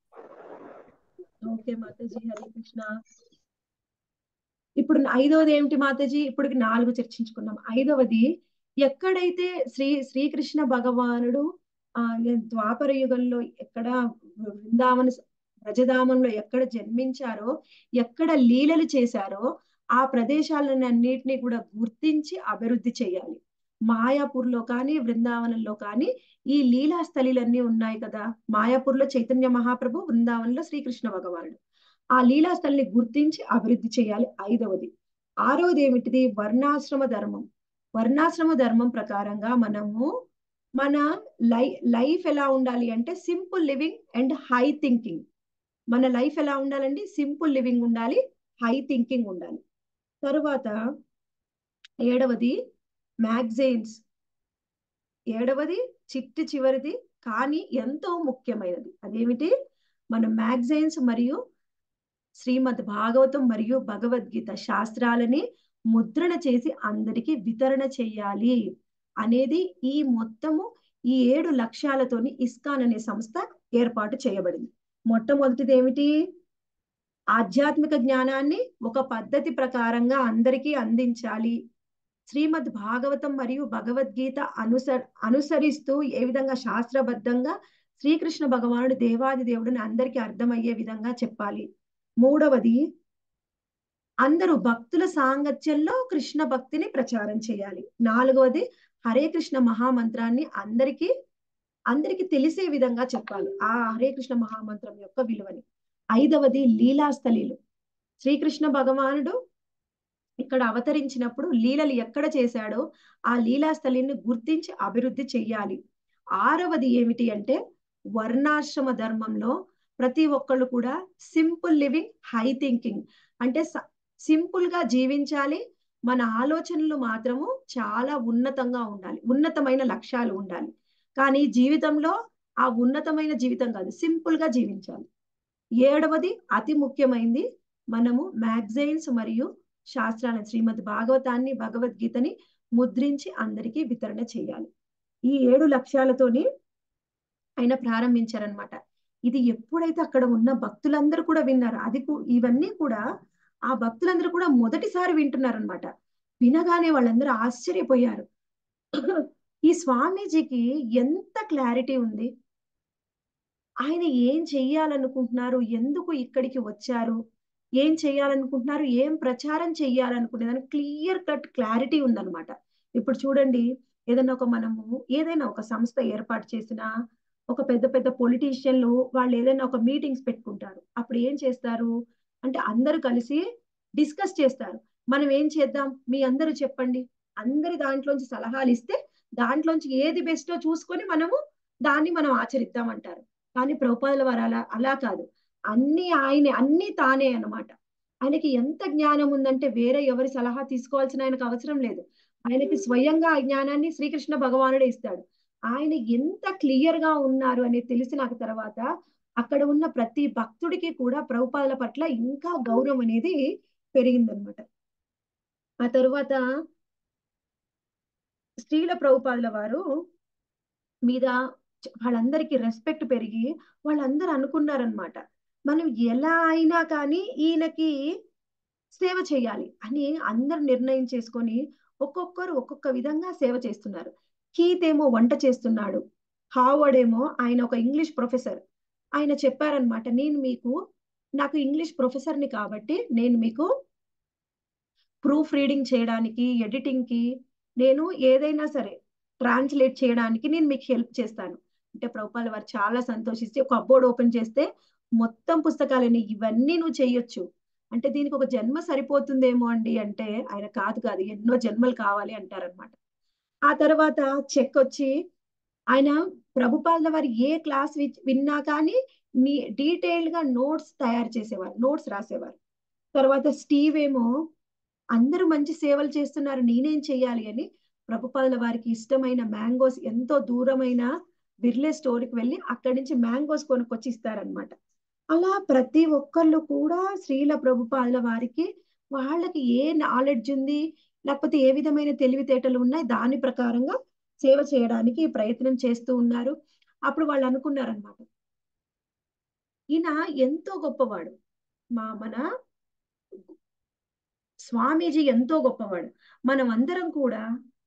ఓకే మాతాజీ హరే కృష్ణ ఇప్పుడు ఐదవది ఏమిటి మాతాజీ ఇప్పుడు నాలుగు చర్చించుకున్నాం ఐదవది ఎక్కడైతే శ్రీ శ్రీకృష్ణ భగవానుడు ఆ ద్వాపర యుగంలో ఎక్కడ బృందావన బ్రజధామంలో ఎక్కడ జన్మించారో ఎక్కడ లీలలు చేశారో ఆ ప్రదేశాలను అన్నిటినీ కూడా గుర్తించి అభివృద్ధి చేయాలి మాయాపూర్లో కానీ బృందావనంలో కానీ ఈ లీలా స్థలిలన్నీ ఉన్నాయి కదా మాయాపూర్లో చైతన్య మహాప్రభు బృందావనంలో శ్రీకృష్ణ భగవానుడు ఆ లీలా స్థలిని గుర్తించి అభివృద్ధి చేయాలి ఐదవది ఆరవది ఏమిటిది వర్ణాశ్రమ ధర్మం వర్ణాశ్రమ ధర్మం ప్రకారంగా మనము మన లై లైఫ్ ఎలా ఉండాలి అంటే simple living and high thinking మన లైఫ్ ఎలా ఉండాలండి సింపుల్ లివింగ్ ఉండాలి హై థింకింగ్ ఉండాలి తరువాత ఏడవది మ్యాగజైన్స్ ఏడవది చిట్టి చివరిది కానీ ఎంతో ముఖ్యమైనది అదేమిటి మన మ్యాగజైన్స్ మరియు శ్రీమద్ భాగవతం మరియు భగవద్గీత శాస్త్రాలని ముద్రణ చేసి అందరికీ వితరణ చేయాలి అనేది ఈ మొత్తము ఈ ఏడు లక్ష్యాలతోని ఇస్కాన్ అనే సంస్థ ఏర్పాటు చేయబడింది మొట్టమొదటిది ఏమిటి ఆధ్యాత్మిక జ్ఞానాన్ని ఒక పద్ధతి ప్రకారంగా అందరికీ అందించాలి శ్రీమద్ భాగవతం మరియు భగవద్గీత అనుస అనుసరిస్తూ ఏ విధంగా శాస్త్రబద్ధంగా శ్రీకృష్ణ భగవానుడు దేవాది దేవుడిని అందరికీ అర్థమయ్యే విధంగా చెప్పాలి మూడవది అందరూ భక్తుల సాంగత్యంలో కృష్ణ భక్తిని ప్రచారం చేయాలి నాలుగవది హరే కృష్ణ మహామంత్రాన్ని అందరికీ అందరికి తెలిసే విధంగా చెప్పాలి ఆ హరే కృష్ణ మహామంత్రం యొక్క విలువని ఐదవది లీలాస్థలీలు శ్రీకృష్ణ భగవానుడు ఇక్కడ అవతరించినప్పుడు లీలలు ఎక్కడ చేశాడో ఆ లీలాస్థలిని గుర్తించి అభివృద్ధి చెయ్యాలి ఆరవది ఏమిటి అంటే వర్ణాశ్రమ ధర్మంలో ప్రతి ఒక్కళ్ళు కూడా సింపుల్ లివింగ్ హై థింకింగ్ అంటే సింపుల్ గా జీవించాలి మన ఆలోచనలు మాత్రము చాలా ఉన్నతంగా ఉండాలి ఉన్నతమైన లక్ష్యాలు ఉండాలి కానీ జీవితంలో ఆ ఉన్నతమైన జీవితం కాదు సింపుల్ గా జీవించాలి ఏడవది అతి ముఖ్యమైనది మనము మ్యాగజైన్స్ మరియు శాస్త్రాలను శ్రీమద్ భాగవతాన్ని భగవద్గీతని ముద్రించి అందరికీ వితరణ చేయాలి ఈ ఏడు లక్ష్యాలతోని ఆయన ప్రారంభించారనమాట ఇది ఎప్పుడైతే అక్కడ ఉన్న భక్తులందరూ కూడా విన్నారు అది ఇవన్నీ కూడా ఆ భక్తులందరూ కూడా మొదటిసారి వింటున్నారనమాట వినగానే వాళ్ళందరూ ఆశ్చర్యపోయారు ఈ స్వామీజీకి ఎంత క్లారిటీ ఉంది ఆయన ఏం చెయ్యాలనుకుంటున్నారు ఎందుకు ఇక్కడికి వచ్చారు ఏం చేయాలనుకుంటున్నారు ఏం ప్రచారం చెయ్యాలనుకునేదాన్ని క్లియర్ కట్ క్లారిటీ ఉందన్నమాట ఇప్పుడు చూడండి ఏదైనా ఒక మనము ఏదైనా ఒక సంస్థ ఏర్పాటు చేసినా ఒక పెద్ద పెద్ద పొలిటీషియన్లు వాళ్ళు ఏదైనా ఒక మీటింగ్స్ పెట్టుకుంటారు అప్పుడు ఏం చేస్తారు అంటే అందరూ కలిసి డిస్కస్ చేస్తారు మనం ఏం చేద్దాం మీ అందరూ చెప్పండి అందరి దాంట్లోంచి సలహాలు ఇస్తే దాంట్లోంచి ఏది బెస్టో చూసుకొని మనము దాన్ని మనం ఆచరిద్దామంటారు కానీ ప్రభుపాదుల వారు అలా అలా కాదు అన్ని ఆయనే అన్ని తానే అన్నమాట ఆయనకి ఎంత జ్ఞానం ఉందంటే వేరే ఎవరి సలహా తీసుకోవాల్సిన ఆయనకు అవసరం లేదు ఆయనకి స్వయంగా ఆ జ్ఞానాన్ని శ్రీకృష్ణ భగవానుడే ఇస్తాడు ఆయన ఎంత క్లియర్ గా ఉన్నారు అనేది తెలిసిన తర్వాత అక్కడ ఉన్న ప్రతి భక్తుడికి కూడా ప్రభుపాదుల పట్ల ఇంకా గౌరవం అనేది పెరిగిందనమాట ఆ తరువాత స్త్రీల ప్రభుపాదుల వారు మీద వాళ్ళందరికీ రెస్పెక్ట్ పెరిగి వాళ్ళందరూ అనుకున్నారనమాట మనం ఎలా అయినా కానీ ఈయనకి సేవ చేయాలి అని అందరు నిర్ణయం చేసుకొని ఒక్కొక్కరు ఒక్కొక్క విధంగా సేవ చేస్తున్నారు కీత్ ఏమో వంట చేస్తున్నాడు హావర్డ్ ఏమో ఆయన ఒక ఇంగ్లీష్ ప్రొఫెసర్ ఆయన చెప్పారనమాట నేను మీకు నాకు ఇంగ్లీష్ ప్రొఫెసర్ని కాబట్టి నేను మీకు ప్రూఫ్ రీడింగ్ చేయడానికి ఎడిటింగ్ కి నేను ఏదైనా సరే ట్రాన్స్లేట్ చేయడానికి నేను మీకు హెల్ప్ చేస్తాను అంటే ప్రభుపాల వారు చాలా సంతోషిస్తే ఒక అబ్బోర్డ్ ఓపెన్ చేస్తే మొత్తం పుస్తకాలని ఇవన్నీ నువ్వు చేయొచ్చు అంటే దీనికి ఒక జన్మ సరిపోతుందేమో అండి అంటే ఆయన కాదు కాదు ఎన్నో జన్మలు కావాలి అంటారనమాట ఆ తర్వాత చెక్ వచ్చి ఆయన ప్రభుపాల వారు ఏ క్లాస్ విన్నా కానీ నీ డీటెయిల్ గా నోట్స్ తయారు చేసేవారు నోట్స్ రాసేవారు తర్వాత స్టీవ్ ఏమో అందరూ మంచి సేవలు చేస్తున్నారు నేనేం చెయ్యాలి అని ప్రభుపాదుల వారికి ఇష్టమైన మ్యాంగోస్ ఎంతో దూరమైన బిర్లే స్టోర్కి వెళ్ళి అక్కడి నుంచి మ్యాంగోస్ కొనుక్కొచ్చి ఇస్తారనమాట అలా ప్రతి ఒక్కళ్ళు కూడా శ్రీల ప్రభుపాదుల వారికి వాళ్ళకి ఏ నాలెడ్జ్ ఉంది లేకపోతే ఏ విధమైన తెలివితేటలు ఉన్నాయి దాని ప్రకారంగా సేవ చేయడానికి ప్రయత్నం చేస్తూ ఉన్నారు అప్పుడు వాళ్ళు అనుకున్నారనమాట ఈయన ఎంతో గొప్పవాడు మా మన స్వామీజీ ఎంతో గొప్పవాడు మనం అందరం కూడా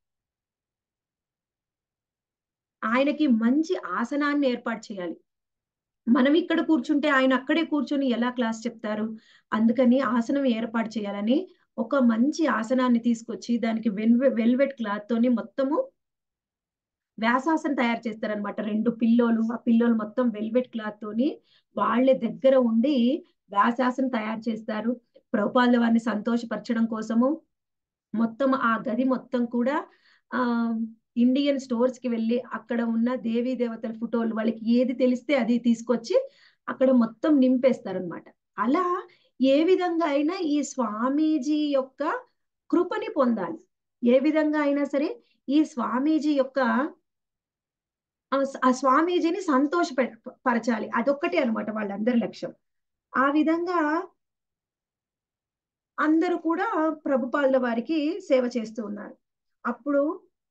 ఆయనకి మంచి ఆసనాన్ని ఏర్పాటు చేయాలి మనం ఇక్కడ కూర్చుంటే ఆయన అక్కడే కూర్చొని ఎలా క్లాస్ చెప్తారు అందుకని ఆసనం ఏర్పాటు చేయాలని ఒక మంచి ఆసనాన్ని తీసుకొచ్చి దానికి వెల్వె వెల్వెట్ క్లాత్ తోని మొత్తము వ్యాసాసనం తయారు చేస్తారనమాట రెండు పిల్లోలు ఆ పిల్లోలు మొత్తం వెల్వెట్ క్లాత్ తోని వాళ్ళే దగ్గర ఉండి వ్యాసాసనం తయారు చేస్తారు ప్రభుపాదుల వారిని సంతోషపరచడం కోసము మొత్తం ఆ గది మొత్తం కూడా ఆ ఇండియన్ స్టోర్స్ కి వెళ్ళి అక్కడ ఉన్న దేవీ దేవతల ఫోటోలు వాళ్ళకి ఏది తెలిస్తే అది తీసుకొచ్చి అక్కడ మొత్తం నింపేస్తారనమాట అలా ఏ విధంగా అయినా ఈ స్వామీజీ యొక్క కృపని పొందాలి ఏ విధంగా అయినా సరే ఈ స్వామీజీ యొక్క ఆ- ఆ స్వామీజీని సంతోష పరచాలి అదొక్కటే అనమాట వాళ్ళందరి లక్ష్యం ఆ విధంగా అందరూ కూడా ప్రభుపాదుల వారికి సేవ చేస్తూ ఉన్నారు అప్పుడు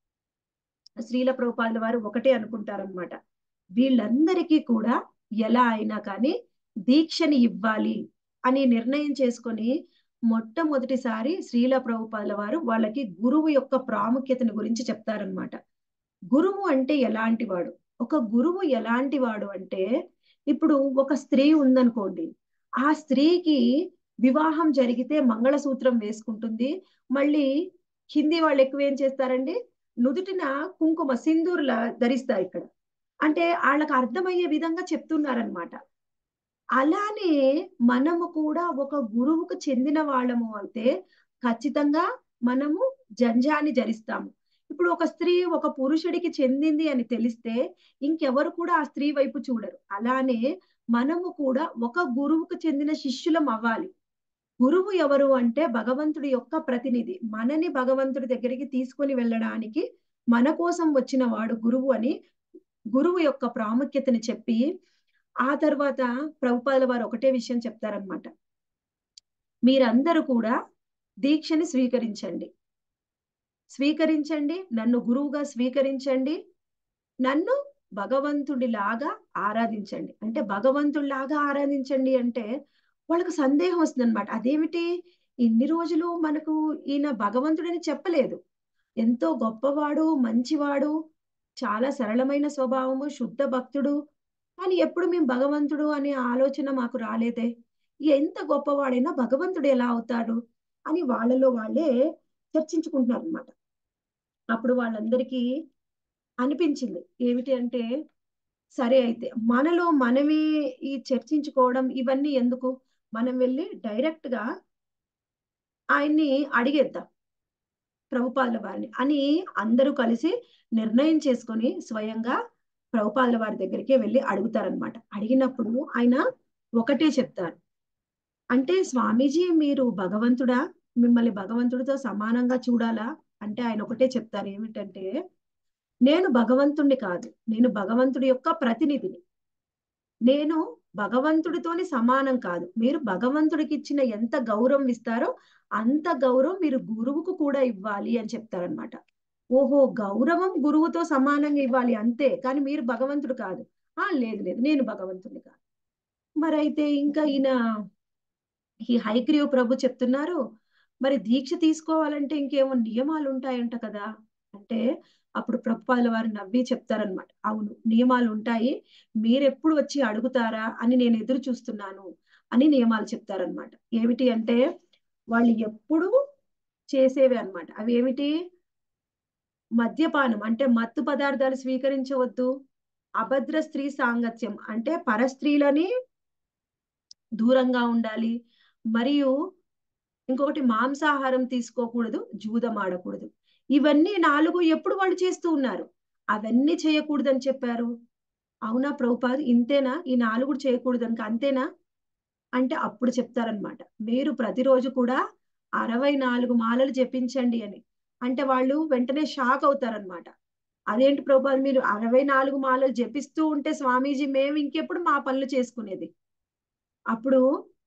శ్రీల ప్రభుపాదుల వారు ఒకటే అనుకుంటారనమాట వీళ్ళందరికీ కూడా ఎలా అయినా కానీ దీక్షని ఇవ్వాలి అని నిర్ణయం చేసుకొని మొట్టమొదటిసారి శ్రీల ప్రభుపాదుల వారు వాళ్ళకి గురువు యొక్క ప్రాముఖ్యతను గురించి చెప్తారనమాట గురువు అంటే ఎలాంటి వాడు ఒక గురువు ఎలాంటి వాడు అంటే ఇప్పుడు ఒక స్త్రీ ఉందనుకోండి ఆ స్త్రీకి వివాహం జరిగితే మంగళసూత్రం వేసుకుంటుంది మళ్ళీ హిందీ వాళ్ళు ఎక్కువ ఏం చేస్తారండి నుదుటిన కుంకుమ సింధూరులా ధరిస్తారు ఇక్కడ అంటే వాళ్ళకి అర్థమయ్యే విధంగా చెప్తున్నారనమాట అలానే మనము కూడా ఒక గురువుకు చెందిన వాళ్ళము అయితే ఖచ్చితంగా మనము జంజాన్ని జరిస్తాము ఇప్పుడు ఒక స్త్రీ ఒక పురుషుడికి చెందింది అని తెలిస్తే ఇంకెవరు కూడా ఆ స్త్రీ వైపు చూడరు అలానే మనము కూడా ఒక గురువుకు చెందిన శిష్యులం అవ్వాలి గురువు ఎవరు అంటే భగవంతుడి యొక్క ప్రతినిధి మనని భగవంతుడి దగ్గరికి తీసుకొని వెళ్ళడానికి మన కోసం వచ్చిన వాడు గురువు అని గురువు యొక్క ప్రాముఖ్యతని చెప్పి ఆ తర్వాత ప్రభుపాదుల వారు ఒకటే విషయం చెప్తారనమాట మీరందరూ కూడా దీక్షని స్వీకరించండి స్వీకరించండి నన్ను గురువుగా స్వీకరించండి నన్ను భగవంతుడిలాగా ఆరాధించండి అంటే భగవంతుడిలాగా ఆరాధించండి అంటే వాళ్ళకి సందేహం వస్తుంది అనమాట అదేమిటి ఇన్ని రోజులు మనకు ఈయన భగవంతుడని చెప్పలేదు ఎంతో గొప్పవాడు మంచివాడు చాలా సరళమైన స్వభావము శుద్ధ భక్తుడు కానీ ఎప్పుడు మేము భగవంతుడు అనే ఆలోచన మాకు రాలేదే ఎంత గొప్పవాడైనా భగవంతుడు ఎలా అవుతాడు అని వాళ్ళలో వాళ్ళే చర్చించుకుంటున్నారు అనమాట అప్పుడు వాళ్ళందరికీ అనిపించింది ఏమిటి అంటే సరే అయితే మనలో మనమే ఈ చర్చించుకోవడం ఇవన్నీ ఎందుకు మనం వెళ్ళి డైరెక్ట్ గా ఆయన్ని అడిగేద్దాం ప్రభుపాదుల వారిని అని అందరూ కలిసి నిర్ణయం చేసుకొని స్వయంగా ప్రభుపాదుల వారి దగ్గరికి వెళ్ళి అడుగుతారనమాట అడిగినప్పుడు ఆయన ఒకటే చెప్తారు అంటే స్వామీజీ మీరు భగవంతుడా మిమ్మల్ని భగవంతుడితో సమానంగా చూడాలా అంటే ఆయన ఒకటే చెప్తారు ఏమిటంటే నేను భగవంతుణ్ణి కాదు నేను భగవంతుడి యొక్క ప్రతినిధిని నేను భగవంతుడితోని సమానం కాదు మీరు భగవంతుడికి ఇచ్చిన ఎంత గౌరవం ఇస్తారో అంత గౌరవం మీరు గురువుకు కూడా ఇవ్వాలి అని చెప్తారనమాట ఓహో గౌరవం గురువుతో సమానంగా ఇవ్వాలి అంతే కానీ మీరు భగవంతుడు కాదు ఆ లేదు లేదు నేను భగవంతుడిని కాదు మరి అయితే ఇంకా ఈయన ఈ హైగ్రీవ్ ప్రభు చెప్తున్నారు మరి దీక్ష తీసుకోవాలంటే ఇంకేమో నియమాలు ఉంటాయంట కదా అంటే అప్పుడు ప్రభుపాదుల వారు నవ్వి చెప్తారనమాట అవును నియమాలు ఉంటాయి మీరెప్పుడు వచ్చి అడుగుతారా అని నేను ఎదురు చూస్తున్నాను అని నియమాలు చెప్తారనమాట ఏమిటి అంటే వాళ్ళు ఎప్పుడు చేసేవి అన్నమాట అవి ఏమిటి మద్యపానం అంటే మత్తు పదార్థాలు స్వీకరించవద్దు అభద్ర స్త్రీ సాంగత్యం అంటే పరస్త్రీలని దూరంగా ఉండాలి మరియు ఇంకొకటి మాంసాహారం తీసుకోకూడదు జూదం ఆడకూడదు ఇవన్నీ నాలుగు ఎప్పుడు వాళ్ళు చేస్తూ ఉన్నారు అవన్నీ చేయకూడదని చెప్పారు అవునా ప్రభుపాద్ ఇంతేనా ఈ నాలుగు చేయకూడదు అనుక అంతేనా అంటే అప్పుడు చెప్తారనమాట మీరు ప్రతిరోజు కూడా అరవై నాలుగు మాలలు జపించండి అని అంటే వాళ్ళు వెంటనే షాక్ అవుతారనమాట అదేంటి ప్రభుపాద్ మీరు అరవై నాలుగు మాలలు జపిస్తూ ఉంటే స్వామీజీ మేము ఇంకెప్పుడు మా పనులు చేసుకునేది అప్పుడు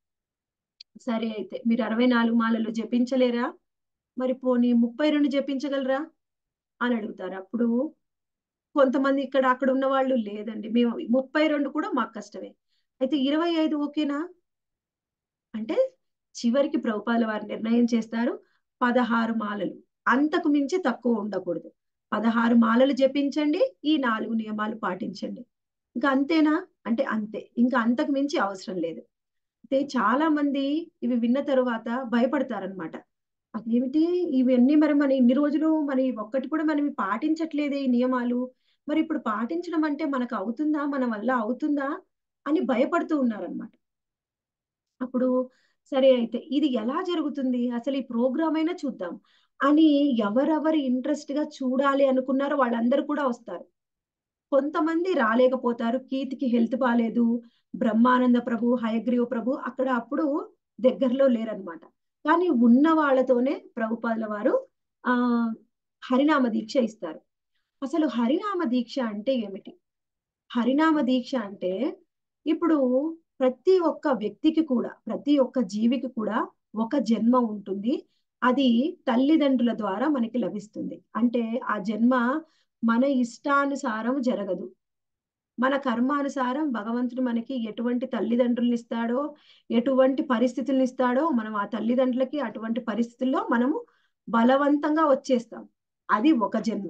సరే అయితే మీరు అరవై నాలుగు మాలలు జపించలేరా మరి పోనీ ముప్పై రెండు జపించగలరా అని అడుగుతారు అప్పుడు కొంతమంది ఇక్కడ అక్కడ ఉన్న వాళ్ళు లేదండి మేము ముప్పై రెండు కూడా మాకు కష్టమే అయితే ఇరవై ఐదు ఓకేనా అంటే చివరికి ప్రభుపాల వారు నిర్ణయం చేస్తారు పదహారు మాలలు అంతకు మించి తక్కువ ఉండకూడదు పదహారు మాలలు జపించండి ఈ నాలుగు నియమాలు పాటించండి ఇంకా అంతేనా అంటే అంతే ఇంకా అంతకు మించి అవసరం లేదు అయితే చాలా మంది ఇవి విన్న తరువాత భయపడతారనమాట అదేమిటి ఇవన్నీ మరి మన ఇన్ని రోజులు మరి ఒక్కటి కూడా మనం పాటించట్లేదే ఈ నియమాలు మరి ఇప్పుడు పాటించడం అంటే మనకు అవుతుందా మన వల్ల అవుతుందా అని భయపడుతూ ఉన్నారనమాట అప్పుడు సరే అయితే ఇది ఎలా జరుగుతుంది అసలు ఈ ప్రోగ్రామ్ అయినా చూద్దాం అని ఎవరెవరు ఇంట్రెస్ట్ గా చూడాలి అనుకున్నారో వాళ్ళందరూ కూడా వస్తారు కొంతమంది రాలేకపోతారు కీర్తికి హెల్త్ బాగాలేదు బ్రహ్మానంద ప్రభు హయగ్రీవ ప్రభు అక్కడ అప్పుడు దగ్గరలో లేరనమాట కానీ ఉన్న వాళ్ళతోనే ప్రభుపాదుల వారు ఆ హరినామ దీక్ష ఇస్తారు అసలు హరినామ దీక్ష అంటే ఏమిటి హరినామ దీక్ష అంటే ఇప్పుడు ప్రతి ఒక్క వ్యక్తికి కూడా ప్రతి ఒక్క జీవికి కూడా ఒక జన్మ ఉంటుంది అది తల్లిదండ్రుల ద్వారా మనకి లభిస్తుంది అంటే ఆ జన్మ మన ఇష్టానుసారం జరగదు మన కర్మానుసారం భగవంతుడు మనకి ఎటువంటి తల్లిదండ్రులను ఇస్తాడో ఎటువంటి పరిస్థితులను ఇస్తాడో మనం ఆ తల్లిదండ్రులకి అటువంటి పరిస్థితుల్లో మనము బలవంతంగా వచ్చేస్తాం అది ఒక జన్మ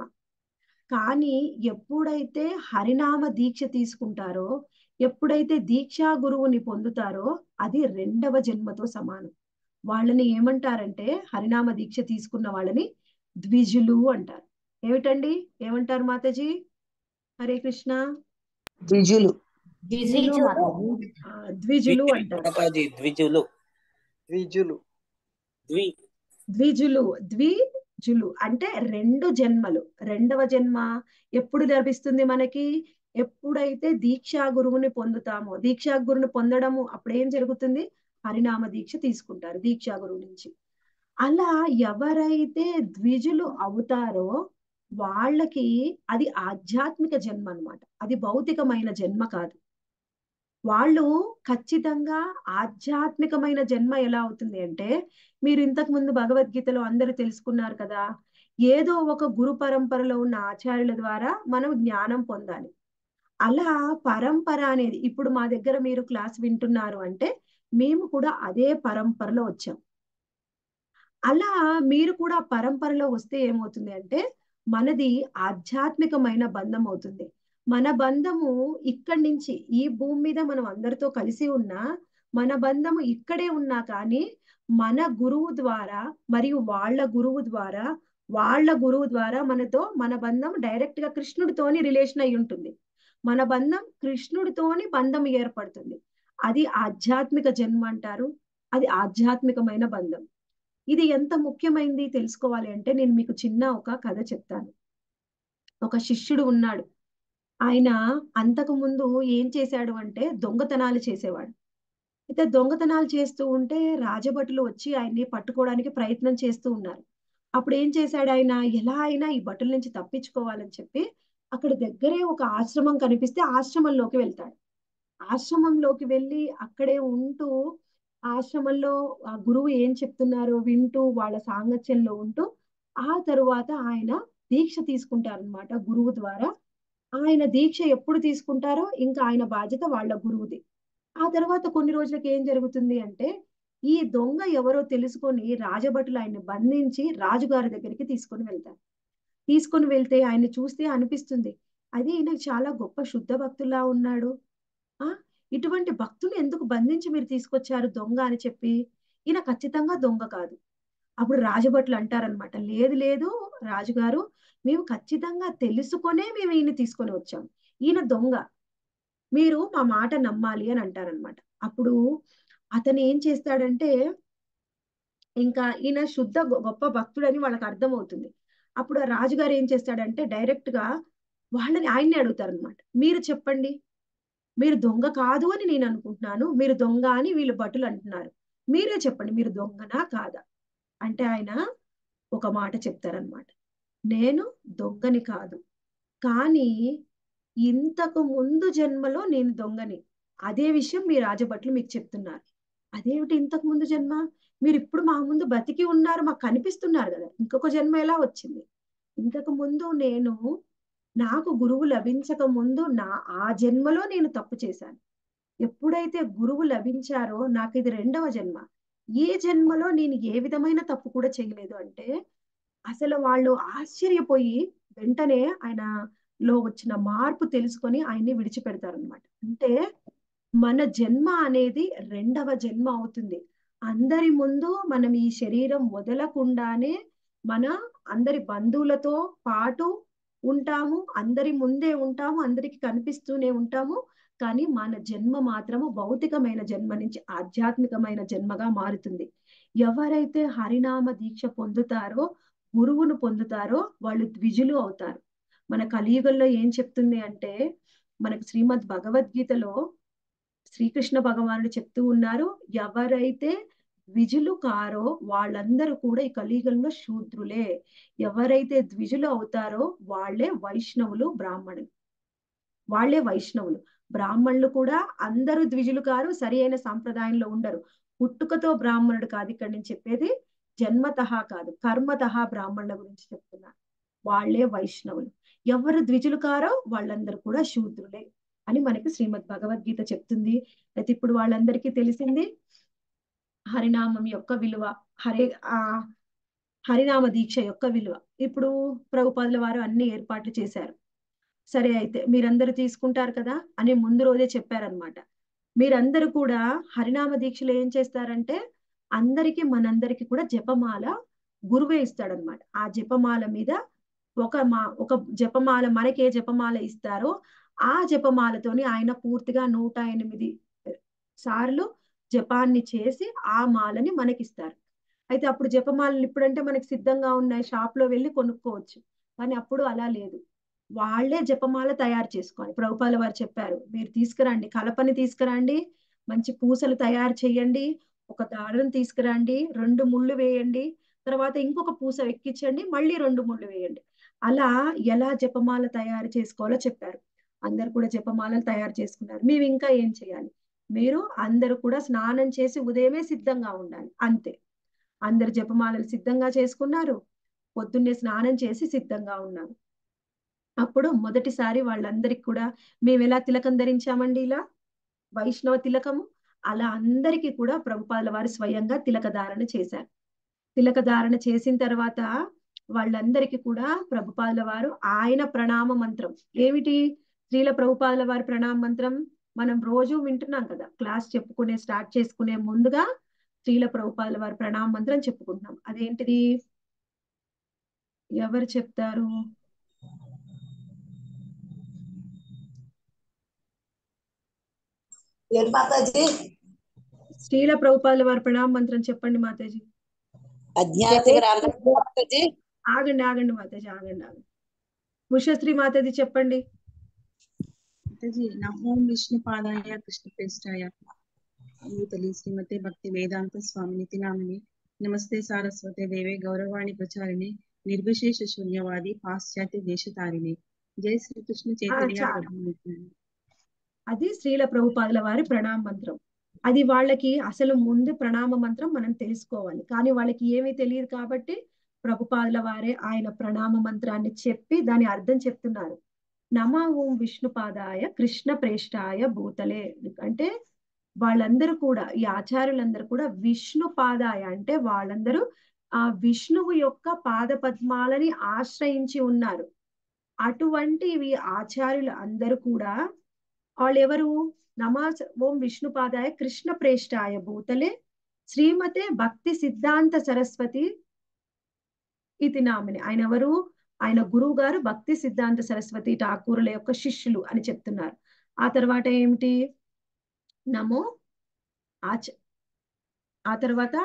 కానీ ఎప్పుడైతే హరినామ దీక్ష తీసుకుంటారో ఎప్పుడైతే దీక్షా గురువుని పొందుతారో అది రెండవ జన్మతో సమానం వాళ్ళని ఏమంటారంటే హరినామ దీక్ష తీసుకున్న వాళ్ళని ద్విజులు అంటారు ఏమిటండి ఏమంటారు మాతాజీ హరే కృష్ణ ద్విజులు ద్విజులు మాతాజీ ఆ, ద్విజులు అంటారు మాతాజీ ద్విజులు ద్విజులు ద్వి ద్విజులు ద్విజులు అంటే రెండు జన్మలు రెండవ జన్మ ఎప్పుడు లభిస్తుంది మనకి ఎప్పుడైతే దీక్షా గురువుని పొందుతామో దీక్షా గురువుని పొందడము అప్పుడు ఏం జరుగుతుంది హరినామ దీక్ష తీసుకుంటారు దీక్షా గురువు నుంచి అలా ఎవరైతే ద్విజులు అవుతారో వాళ్ళకి అది ఆధ్యాత్మిక జన్మ అన్నమాట అది భౌతికమైన జన్మ కాదు వాళ్ళు ఖచ్చితంగా ఆధ్యాత్మికమైన జన్మ ఎలా అవుతుంది అంటే మీరు ఇంతకు ముందు భగవద్గీతలో అందరూ తెలుసుకున్నారు కదా ఏదో ఒక గురు పరంపరలో ఉన్న ఆచార్యుల ద్వారా మనం జ్ఞానం పొందాలి అలా పరంపర అనేది ఇప్పుడు మా దగ్గర మీరు క్లాస్ వింటున్నారు అంటే మేము కూడా అదే పరంపరలో వచ్చాం అలా మీరు కూడా పరంపరలో వస్తే ఏమవుతుంది అంటే మనది ఆధ్యాత్మికమైన బంధం అవుతుంది మన బంధము ఇక్కడి నుంచి ఈ భూమి మీద మనం అందరితో కలిసి ఉన్నా మన బంధము ఇక్కడే ఉన్నా కానీ మన గురువు ద్వారా మరియు వాళ్ళ గురువు ద్వారా వాళ్ళ గురువు ద్వారా మనతో మన బంధం డైరెక్ట్ గా కృష్ణుడితోని రిలేషన్ అయి ఉంటుంది మన బంధం కృష్ణుడితోని బంధం ఏర్పడుతుంది అది ఆధ్యాత్మిక జన్మ అంటారు అది ఆధ్యాత్మికమైన బంధం ఇది ఎంత ముఖ్యమైనది తెలుసుకోవాలి అంటే నేను మీకు చిన్న ఒక కథ చెప్తాను ఒక శిష్యుడు ఉన్నాడు ఆయన అంతకు ముందు ఏం చేశాడు అంటే దొంగతనాలు చేసేవాడు అయితే దొంగతనాలు చేస్తూ ఉంటే రాజభటులు వచ్చి ఆయన్ని పట్టుకోవడానికి ప్రయత్నం చేస్తూ ఉన్నారు అప్పుడు ఏం చేశాడు ఆయన ఎలా అయినా ఈ భటుల నుంచి తప్పించుకోవాలని చెప్పి అక్కడ దగ్గరే ఒక ఆశ్రమం కనిపిస్తే ఆశ్రమంలోకి వెళ్తాడు ఆశ్రమంలోకి వెళ్ళి అక్కడే ఉంటూ ఆశ్రమంలో ఆ గురువు ఏం చెప్తున్నారో వింటూ వాళ్ళ సాంగత్యంలో ఉంటూ ఆ తరువాత ఆయన దీక్ష తీసుకుంటారనమాట గురువు ద్వారా ఆయన దీక్ష ఎప్పుడు తీసుకుంటారో ఇంకా ఆయన బాధ్యత వాళ్ళ గురువుది ఆ తర్వాత కొన్ని రోజులకి ఏం జరుగుతుంది అంటే ఈ దొంగ ఎవరో తెలుసుకొని రాజభటులు ఆయన్ని బంధించి రాజుగారి దగ్గరికి తీసుకొని వెళ్తారు తీసుకొని వెళ్తే ఆయన్ని చూస్తే అనిపిస్తుంది అది ఈయన చాలా గొప్ప శుద్ధ భక్తులా ఉన్నాడు ఆ ఇటువంటి భక్తుని ఎందుకు బంధించి మీరు తీసుకొచ్చారు దొంగ అని చెప్పి ఈయన ఖచ్చితంగా దొంగ కాదు అప్పుడు రాజభట్లు అంటారనమాట లేదు లేదు రాజుగారు మేము ఖచ్చితంగా తెలుసుకొనే మేము ఈయన తీసుకొని వచ్చాం ఈయన దొంగ మీరు మా మాట నమ్మాలి అని అంటారనమాట అప్పుడు అతను ఏం చేస్తాడంటే ఇంకా ఈయన శుద్ధ గొ- గొప్ప భక్తుడని వాళ్ళకి అర్థమవుతుంది అప్పుడు ఆ రాజుగారు ఏం చేస్తాడంటే డైరెక్ట్ గా వాళ్ళని ఆయన్ని అడుగుతారనమాట మీరు చెప్పండి మీరు దొంగ కాదు అని నేను అనుకుంటున్నాను మీరు దొంగ అని వీళ్ళు భటులు అంటున్నారు మీరే చెప్పండి మీరు దొంగనా కాదా అంటే ఆయన ఒక మాట చెప్తారనమాట నేను దొంగని కాదు కానీ ఇంతకు ముందు జన్మలో నేను దొంగని అదే విషయం మీ రాజభట్లు మీకు చెప్తున్నారు అదేమిటి ఇంతకు ముందు జన్మ మీరు ఇప్పుడు మా ముందు బతికి ఉన్నారు మాకు కనిపిస్తున్నారు కదా ఇంకొక జన్మ ఎలా వచ్చింది ఇంతకు ముందు నేను నాకు గురువు లభించక ముందు నా ఆ జన్మలో నేను తప్పు చేశాను ఎప్పుడైతే గురువు లభించారో నాకు ఇది రెండవ జన్మ ఈ జన్మలో నేను ఏ విధమైన తప్పు కూడా చేయలేదు అంటే అసలు వాళ్ళు ఆశ్చర్యపోయి వెంటనే ఆయన లో వచ్చిన మార్పు తెలుసుకొని ఆయన్ని విడిచిపెడతారనమాట అంటే మన జన్మ అనేది రెండవ జన్మ అవుతుంది అందరి ముందు మనం ఈ శరీరం వదలకుండానే మన అందరి బంధువులతో పాటు ఉంటాము అందరి ముందే ఉంటాము అందరికి కనిపిస్తూనే ఉంటాము కానీ మన జన్మ మాత్రము భౌతికమైన జన్మ నుంచి ఆధ్యాత్మికమైన జన్మగా మారుతుంది ఎవరైతే హరినామ దీక్ష పొందుతారో గురువును పొందుతారో వాళ్ళు ద్విజులు అవుతారు మన కలియుగంలో ఏం చెప్తుంది అంటే మనకు శ్రీమద్ భగవద్గీతలో శ్రీకృష్ణ భగవానుడు చెప్తూ ఉన్నారు ఎవరైతే ద్విజులు కారో వాళ్ళందరూ కూడా ఈ కలియుగంలో శూద్రులే ఎవరైతే ద్విజులు అవుతారో వాళ్ళే వైష్ణవులు బ్రాహ్మణులు వాళ్ళే వైష్ణవులు బ్రాహ్మణులు కూడా అందరూ ద్విజులు కారు సరి అయిన సాంప్రదాయంలో ఉండరు పుట్టుకతో బ్రాహ్మణుడు కాదు ఇక్కడ నేను చెప్పేది జన్మతహ కాదు కర్మతహ బ్రాహ్మణుల గురించి చెప్తున్నా వాళ్ళే వైష్ణవులు ఎవరు ద్విజులు కారో వాళ్ళందరూ కూడా శూద్రులే అని మనకి శ్రీమద్ భగవద్గీత చెప్తుంది అయితే ఇప్పుడు వాళ్ళందరికీ తెలిసింది హరినామం యొక్క విలువ హరే ఆ హరినామ దీక్ష యొక్క విలువ ఇప్పుడు ప్రభుపాదుల వారు అన్ని ఏర్పాట్లు చేశారు సరే అయితే మీరందరూ తీసుకుంటారు కదా అని ముందు రోజే చెప్పారనమాట మీరందరూ కూడా హరినామ దీక్షలో ఏం చేస్తారంటే అందరికి మనందరికి కూడా జపమాల గురువే ఇస్తాడనమాట ఆ జపమాల మీద ఒక మా ఒక జపమాల మనకి ఏ జపమాల ఇస్తారో ఆ జపమాలతోని ఆయన పూర్తిగా నూట ఎనిమిది సార్లు జపాన్ని చేసి ఆ మాలని మనకిస్తారు అయితే అప్పుడు జపమాలలు ఇప్పుడంటే మనకి సిద్ధంగా ఉన్నాయి షాప్ లో వెళ్ళి కొనుక్కోవచ్చు కానీ అప్పుడు అలా లేదు వాళ్ళే జపమాల తయారు చేసుకోవాలి ప్రభుపాల వారు చెప్పారు మీరు తీసుకురండి కలపని తీసుకురండి మంచి పూసలు తయారు చేయండి ఒక దారం తీసుకురండి రెండు ముళ్ళు వేయండి తర్వాత ఇంకొక పూస ఎక్కించండి మళ్ళీ రెండు ముళ్ళు వేయండి అలా ఎలా జపమాల తయారు చేసుకోవాలో చెప్పారు అందరు కూడా జపమాలలు తయారు చేసుకున్నారు మేము ఇంకా ఏం చేయాలి మీరు అందరూ కూడా స్నానం చేసి ఉదయమే సిద్ధంగా ఉండాలి అంతే అందరు జపమాలలు సిద్ధంగా చేసుకున్నారు పొద్దున్నే స్నానం చేసి సిద్ధంగా ఉన్నారు అప్పుడు మొదటిసారి వాళ్ళందరికి కూడా మేము ఎలా తిలకం ధరించామండి ఇలా వైష్ణవ తిలకము అలా అందరికీ కూడా ప్రభుపాదుల వారు స్వయంగా తిలక ధారణ చేశారు తిలక ధారణ చేసిన తర్వాత వాళ్ళందరికీ కూడా ప్రభుపాదుల వారు ఆయన ప్రణామ మంత్రం ఏమిటి స్త్రీల ప్రభుపాదుల వారి ప్రణామ మంత్రం మనం రోజు వింటున్నాం కదా క్లాస్ చెప్పుకునే స్టార్ట్ చేసుకునే ముందుగా స్త్రీల ప్రభుపాదుల వారి ప్రణామ మంత్రం చెప్పుకుంటున్నాం అదేంటిది ఎవరు చెప్తారు ఏం మాతాజీ స్త్రీల ప్రభుపాదుల వారి ప్రణామ మంత్రం చెప్పండి మాతాజీ అజ్ఞాత మాతాజీ ఆగండి ఆగండి మాతాజీ ఆగండి ఆగండి ఉషశ్రీ మాతాజీ చెప్పండి మాతాజీ నమో విష్ణు పాదాయ కృష్ణ ప్రేష్టాయ నూతలి శ్రీమతే భక్తి వేదాంత స్వామినితి నామిని నమస్తే సారస్వతే దేవే గౌరవాణి ప్రచారిణి నిర్విశేష శూన్యవాది పాశ్చాత్య దేశతారిణి జై శ్రీకృష్ణ చైతన్య చాలు. ప్రభు నిత్యానంద. అది స్త్రీల ప్రభుపాదుల వారి ప్రణామ మంత్రం అది వాళ్ళకి అసలు ముందు ప్రణామ మంత్రం మనం తెలుసుకోవాలి కానీ వాళ్ళకి ఏమీ తెలియదు కాబట్టి ప్రభుపాదుల వారే ఆయన ప్రణామ మంత్రాన్ని చెప్పి దాని అర్థం చెప్తున్నారు నమ ఓం విష్ణుపాదాయ కృష్ణ ప్రేష్టాయ భూతలే అంటే వాళ్ళందరూ కూడా ఈ ఆచార్యులందరూ కూడా విష్ణు పాదాయ అంటే వాళ్ళందరూ ఆ విష్ణువు యొక్క పాద పద్మాలని ఆశ్రయించి ఉన్నారు అటువంటి ఇవి ఆచార్యులు అందరూ కూడా వాళ్ళు ఎవరు నమాజ్ ఓం విష్ణుపాదాయ కృష్ణ ప్రేష్టాయ భూతలే శ్రీమతే భక్తి సిద్ధాంత సరస్వతి ఇది నామిని ఆయన ఎవరు ఆయన గురువు గారు భక్తి సిద్ధాంత సరస్వతి ఠాకూరుల యొక్క శిష్యులు అని చెప్తున్నారు ఆ తర్వాత ఏమిటి నమో ఆచ ఆ తర్వాత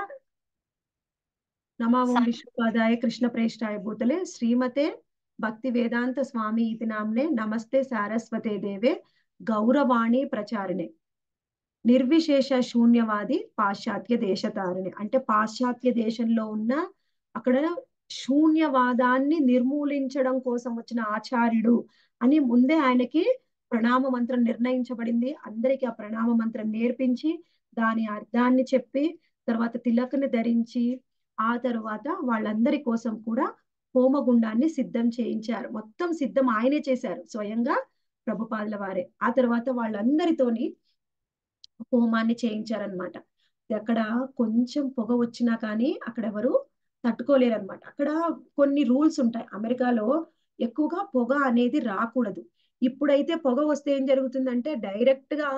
నమా ఓం విష్ణుపాదాయ కృష్ణ ప్రేష్టాయ భూతలే శ్రీమతే భక్తి వేదాంత స్వామి ఇది నామ్నే నమస్తే సారస్వతే దేవే గౌరవాణి ప్రచారిణే నిర్విశేష శూన్యవాది పాశ్చాత్య దేశతారిణి అంటే పాశ్చాత్య దేశంలో ఉన్న అక్కడ శూన్యవాదాన్ని నిర్మూలించడం కోసం వచ్చిన ఆచార్యుడు అని ముందే ఆయనకి ప్రణామ మంత్రం నిర్ణయించబడింది అందరికీ ఆ ప్రణామ మంత్రం నేర్పించి దాని అర్థాన్ని చెప్పి తర్వాత తిలకని ధరించి ఆ తరువాత వాళ్ళందరి కోసం కూడా హోమగుండాన్ని సిద్ధం చేయించారు మొత్తం సిద్ధం ఆయనే చేశారు స్వయంగా ప్రభుపాదుల వారే ఆ తర్వాత వాళ్ళందరితోని హోమాన్ని చేయించారనమాట అక్కడ కొంచెం పొగ వచ్చినా కానీ అక్కడ ఎవరు తట్టుకోలేరు అనమాట అక్కడ కొన్ని రూల్స్ ఉంటాయి అమెరికాలో ఎక్కువగా పొగ అనేది రాకూడదు ఇప్పుడైతే పొగ వస్తే ఏం జరుగుతుందంటే డైరెక్ట్ గా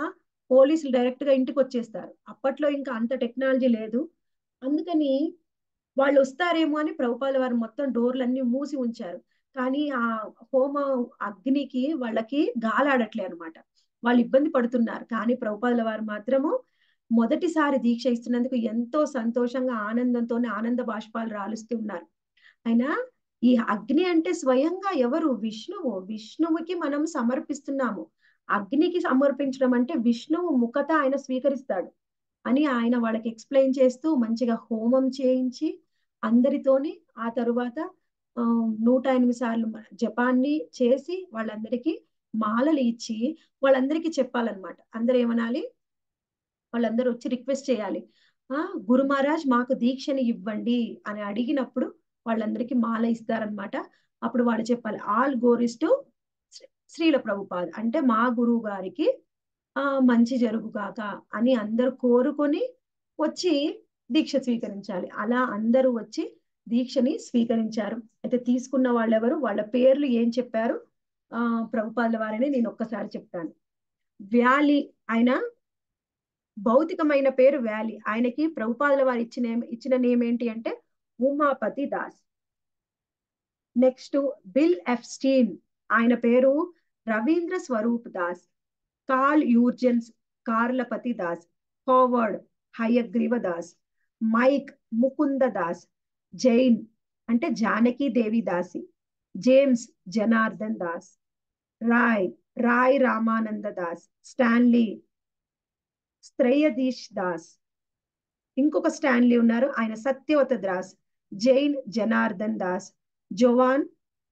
పోలీసులు డైరెక్ట్ గా ఇంటికి వచ్చేస్తారు అప్పట్లో ఇంకా అంత టెక్నాలజీ లేదు అందుకని వాళ్ళు వస్తారేమో అని ప్రభుపాల వారు మొత్తం డోర్లన్నీ మూసి ఉంచారు కానీ ఆ హోమ అగ్నికి వాళ్ళకి గాలాడట్లే అనమాట వాళ్ళు ఇబ్బంది పడుతున్నారు కానీ ప్రభుపాదుల వారు మాత్రము మొదటిసారి దీక్ష ఇస్తున్నందుకు ఎంతో సంతోషంగా ఆనందంతో ఆనంద బాష్పాలు రాలుస్తున్నారు అయినా ఈ అగ్ని అంటే స్వయంగా ఎవరు విష్ణువు విష్ణువుకి మనం సమర్పిస్తున్నాము అగ్నికి సమర్పించడం అంటే విష్ణువు ముఖత ఆయన స్వీకరిస్తాడు అని ఆయన వాళ్ళకి ఎక్స్ప్లెయిన్ చేస్తూ మంచిగా హోమం చేయించి అందరితోని ఆ తరువాత ఆ నూట ఎనిమిది సార్లు జపాన్ని చేసి వాళ్ళందరికీ మాలలు ఇచ్చి వాళ్ళందరికీ చెప్పాలన్నమాట అందరు ఏమనాలి వాళ్ళందరూ వచ్చి రిక్వెస్ట్ చేయాలి ఆ గురు మహారాజ్ మాకు దీక్షని ఇవ్వండి అని అడిగినప్పుడు వాళ్ళందరికీ మాల ఇస్తారనమాట అప్పుడు వాళ్ళు చెప్పాలి all glories to Srila Prabhupad అంటే మా గురువు గారికి ఆ మంచి జరుగుగాక అని అందరూ కోరుకొని వచ్చి దీక్ష స్వీకరించాలి అలా అందరూ వచ్చి దీక్షని స్వీకరించారు అయితే తీసుకున్న వాళ్ళెవరు వాళ్ళ పేర్లు ఏం చెప్పారు ఆ ప్రభుపాదుల వారిని నేను ఒక్కసారి చెప్తాను వ్యాలీ ఆయన భౌతికమైన పేరు వ్యాలీ ఆయనకి ప్రభుపాదుల వారు ఇచ్చిన ఇచ్చిన నేమ్ ఏంటి అంటే Umapati Das next Bill Epstein ఆయన పేరు Ravindra Swarup Das Carl Yeargens Karlapati Das Howard Hayagriva Das Mike Mukunda Das Jane అంటే Janaki Devi Dasi James Janardan Das Roy Roy Ramananda Das Stanley Shreyadish Das ఇంకొక స్టాన్లీ ఉన్నారు ఆయన సత్యవత దాస్ జైన్ జనార్దన్ దాస్ జోవాన్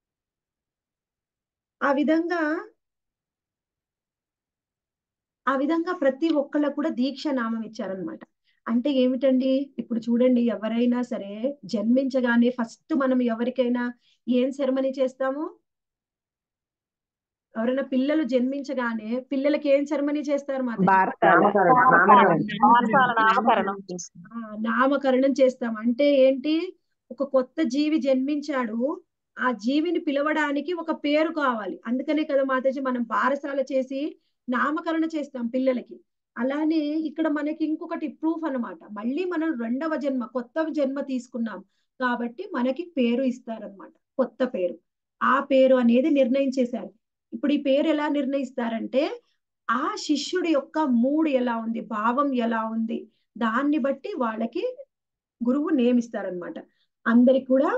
ఆ విధంగా ఆ విధంగా ప్రతి ఒక్కళ్ళకు కూడా దీక్ష నామం ఇచ్చారనమాట అంటే ఏమిటండి ఇప్పుడు చూడండి ఎవరైనా సరే జన్మించగానే ఫస్ట్ మనం ఎవరికైనా ఏం సెరమనీ చేస్తాము ఎవరైనా పిల్లలు జన్మించగానే పిల్లలకి ఏం సెరమనీ చేస్తారు మాత నామకరణం చేస్తాం అంటే ఏంటి ఒక కొత్త జీవి జన్మించాడు ఆ జీవిని పిలవడానికి ఒక పేరు కావాలి అందుకనే కదా మాతాజీ మనం బారసాల చేసి నామకరణ చేస్తాం పిల్లలకి అలానే ఇక్కడ మనకి ఇంకొకటి ప్రూఫ్ అనమాట మళ్ళీ మనం రెండవ జన్మ కొత్త జన్మ తీసుకున్నాం కాబట్టి మనకి పేరు ఇస్తారనమాట కొత్త పేరు ఆ పేరు అనేది నిర్ణయం చేశారు ఇప్పుడు ఈ పేరు ఎలా నిర్ణయిస్తారంటే ఆ శిష్యుడి యొక్క మూడు ఎలా ఉంది భావం ఎలా ఉంది దాన్ని బట్టి వాళ్ళకి గురువు నియమిస్తారనమాట అందరికి కూడా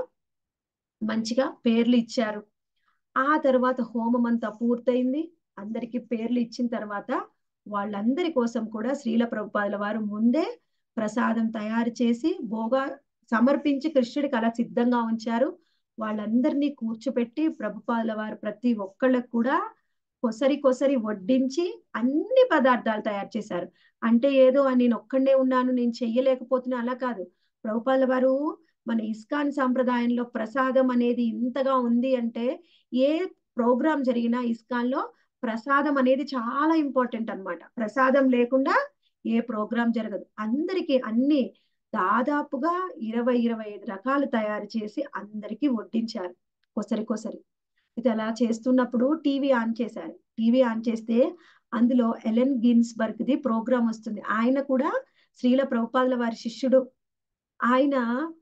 మంచిగా పేర్లు ఇచ్చారు ఆ తర్వాత హోమం అంతా పూర్తయింది అందరికి పేర్లు ఇచ్చిన తర్వాత వాళ్ళందరి కోసం కూడా శ్రీల ప్రభుపాదుల వారు ముందే ప్రసాదం తయారు చేసి భోగా సమర్పించి కృష్ణుడికి అలా సిద్ధంగా ఉంచారు వాళ్ళందరినీ కూర్చోపెట్టి ప్రభుపాదుల వారు ప్రతి ఒక్కళ్ళకు కూడా కొసరి కొసరి వడ్డించి అన్ని పదార్థాలు తయారు చేశారు అంటే ఏదో నేను ఒక్కడే ఉన్నాను నేను చెయ్యలేకపోతున్నా అలా కాదు ప్రభుపాదుల వారు మన ఇస్కాన్ సాంప్రదాయంలో ప్రసాదం అనేది ఇంతగా ఉంది అంటే ఏ ప్రోగ్రాం జరిగినా ఇస్కాన్ లో ప్రసాదం అనేది చాలా ఇంపార్టెంట్ అనమాట ప్రసాదం లేకుండా ఏ ప్రోగ్రాం జరగదు అందరికీ అన్ని దాదాపుగా ఇరవై ఇరవై ఐదు రకాలు తయారు చేసి అందరికీ వడ్డించారు కొసరి కొసరి ఇది అలా చేస్తున్నప్పుడు టీవీ ఆన్ చేశారు టీవీ ఆన్ చేస్తే అందులో ఎలెన్ గిన్స్బర్గ్ ది ప్రోగ్రామ్ వస్తుంది ఆయన కూడా శ్రీల ప్రభుపాదుల వారి శిష్యుడు ఆయన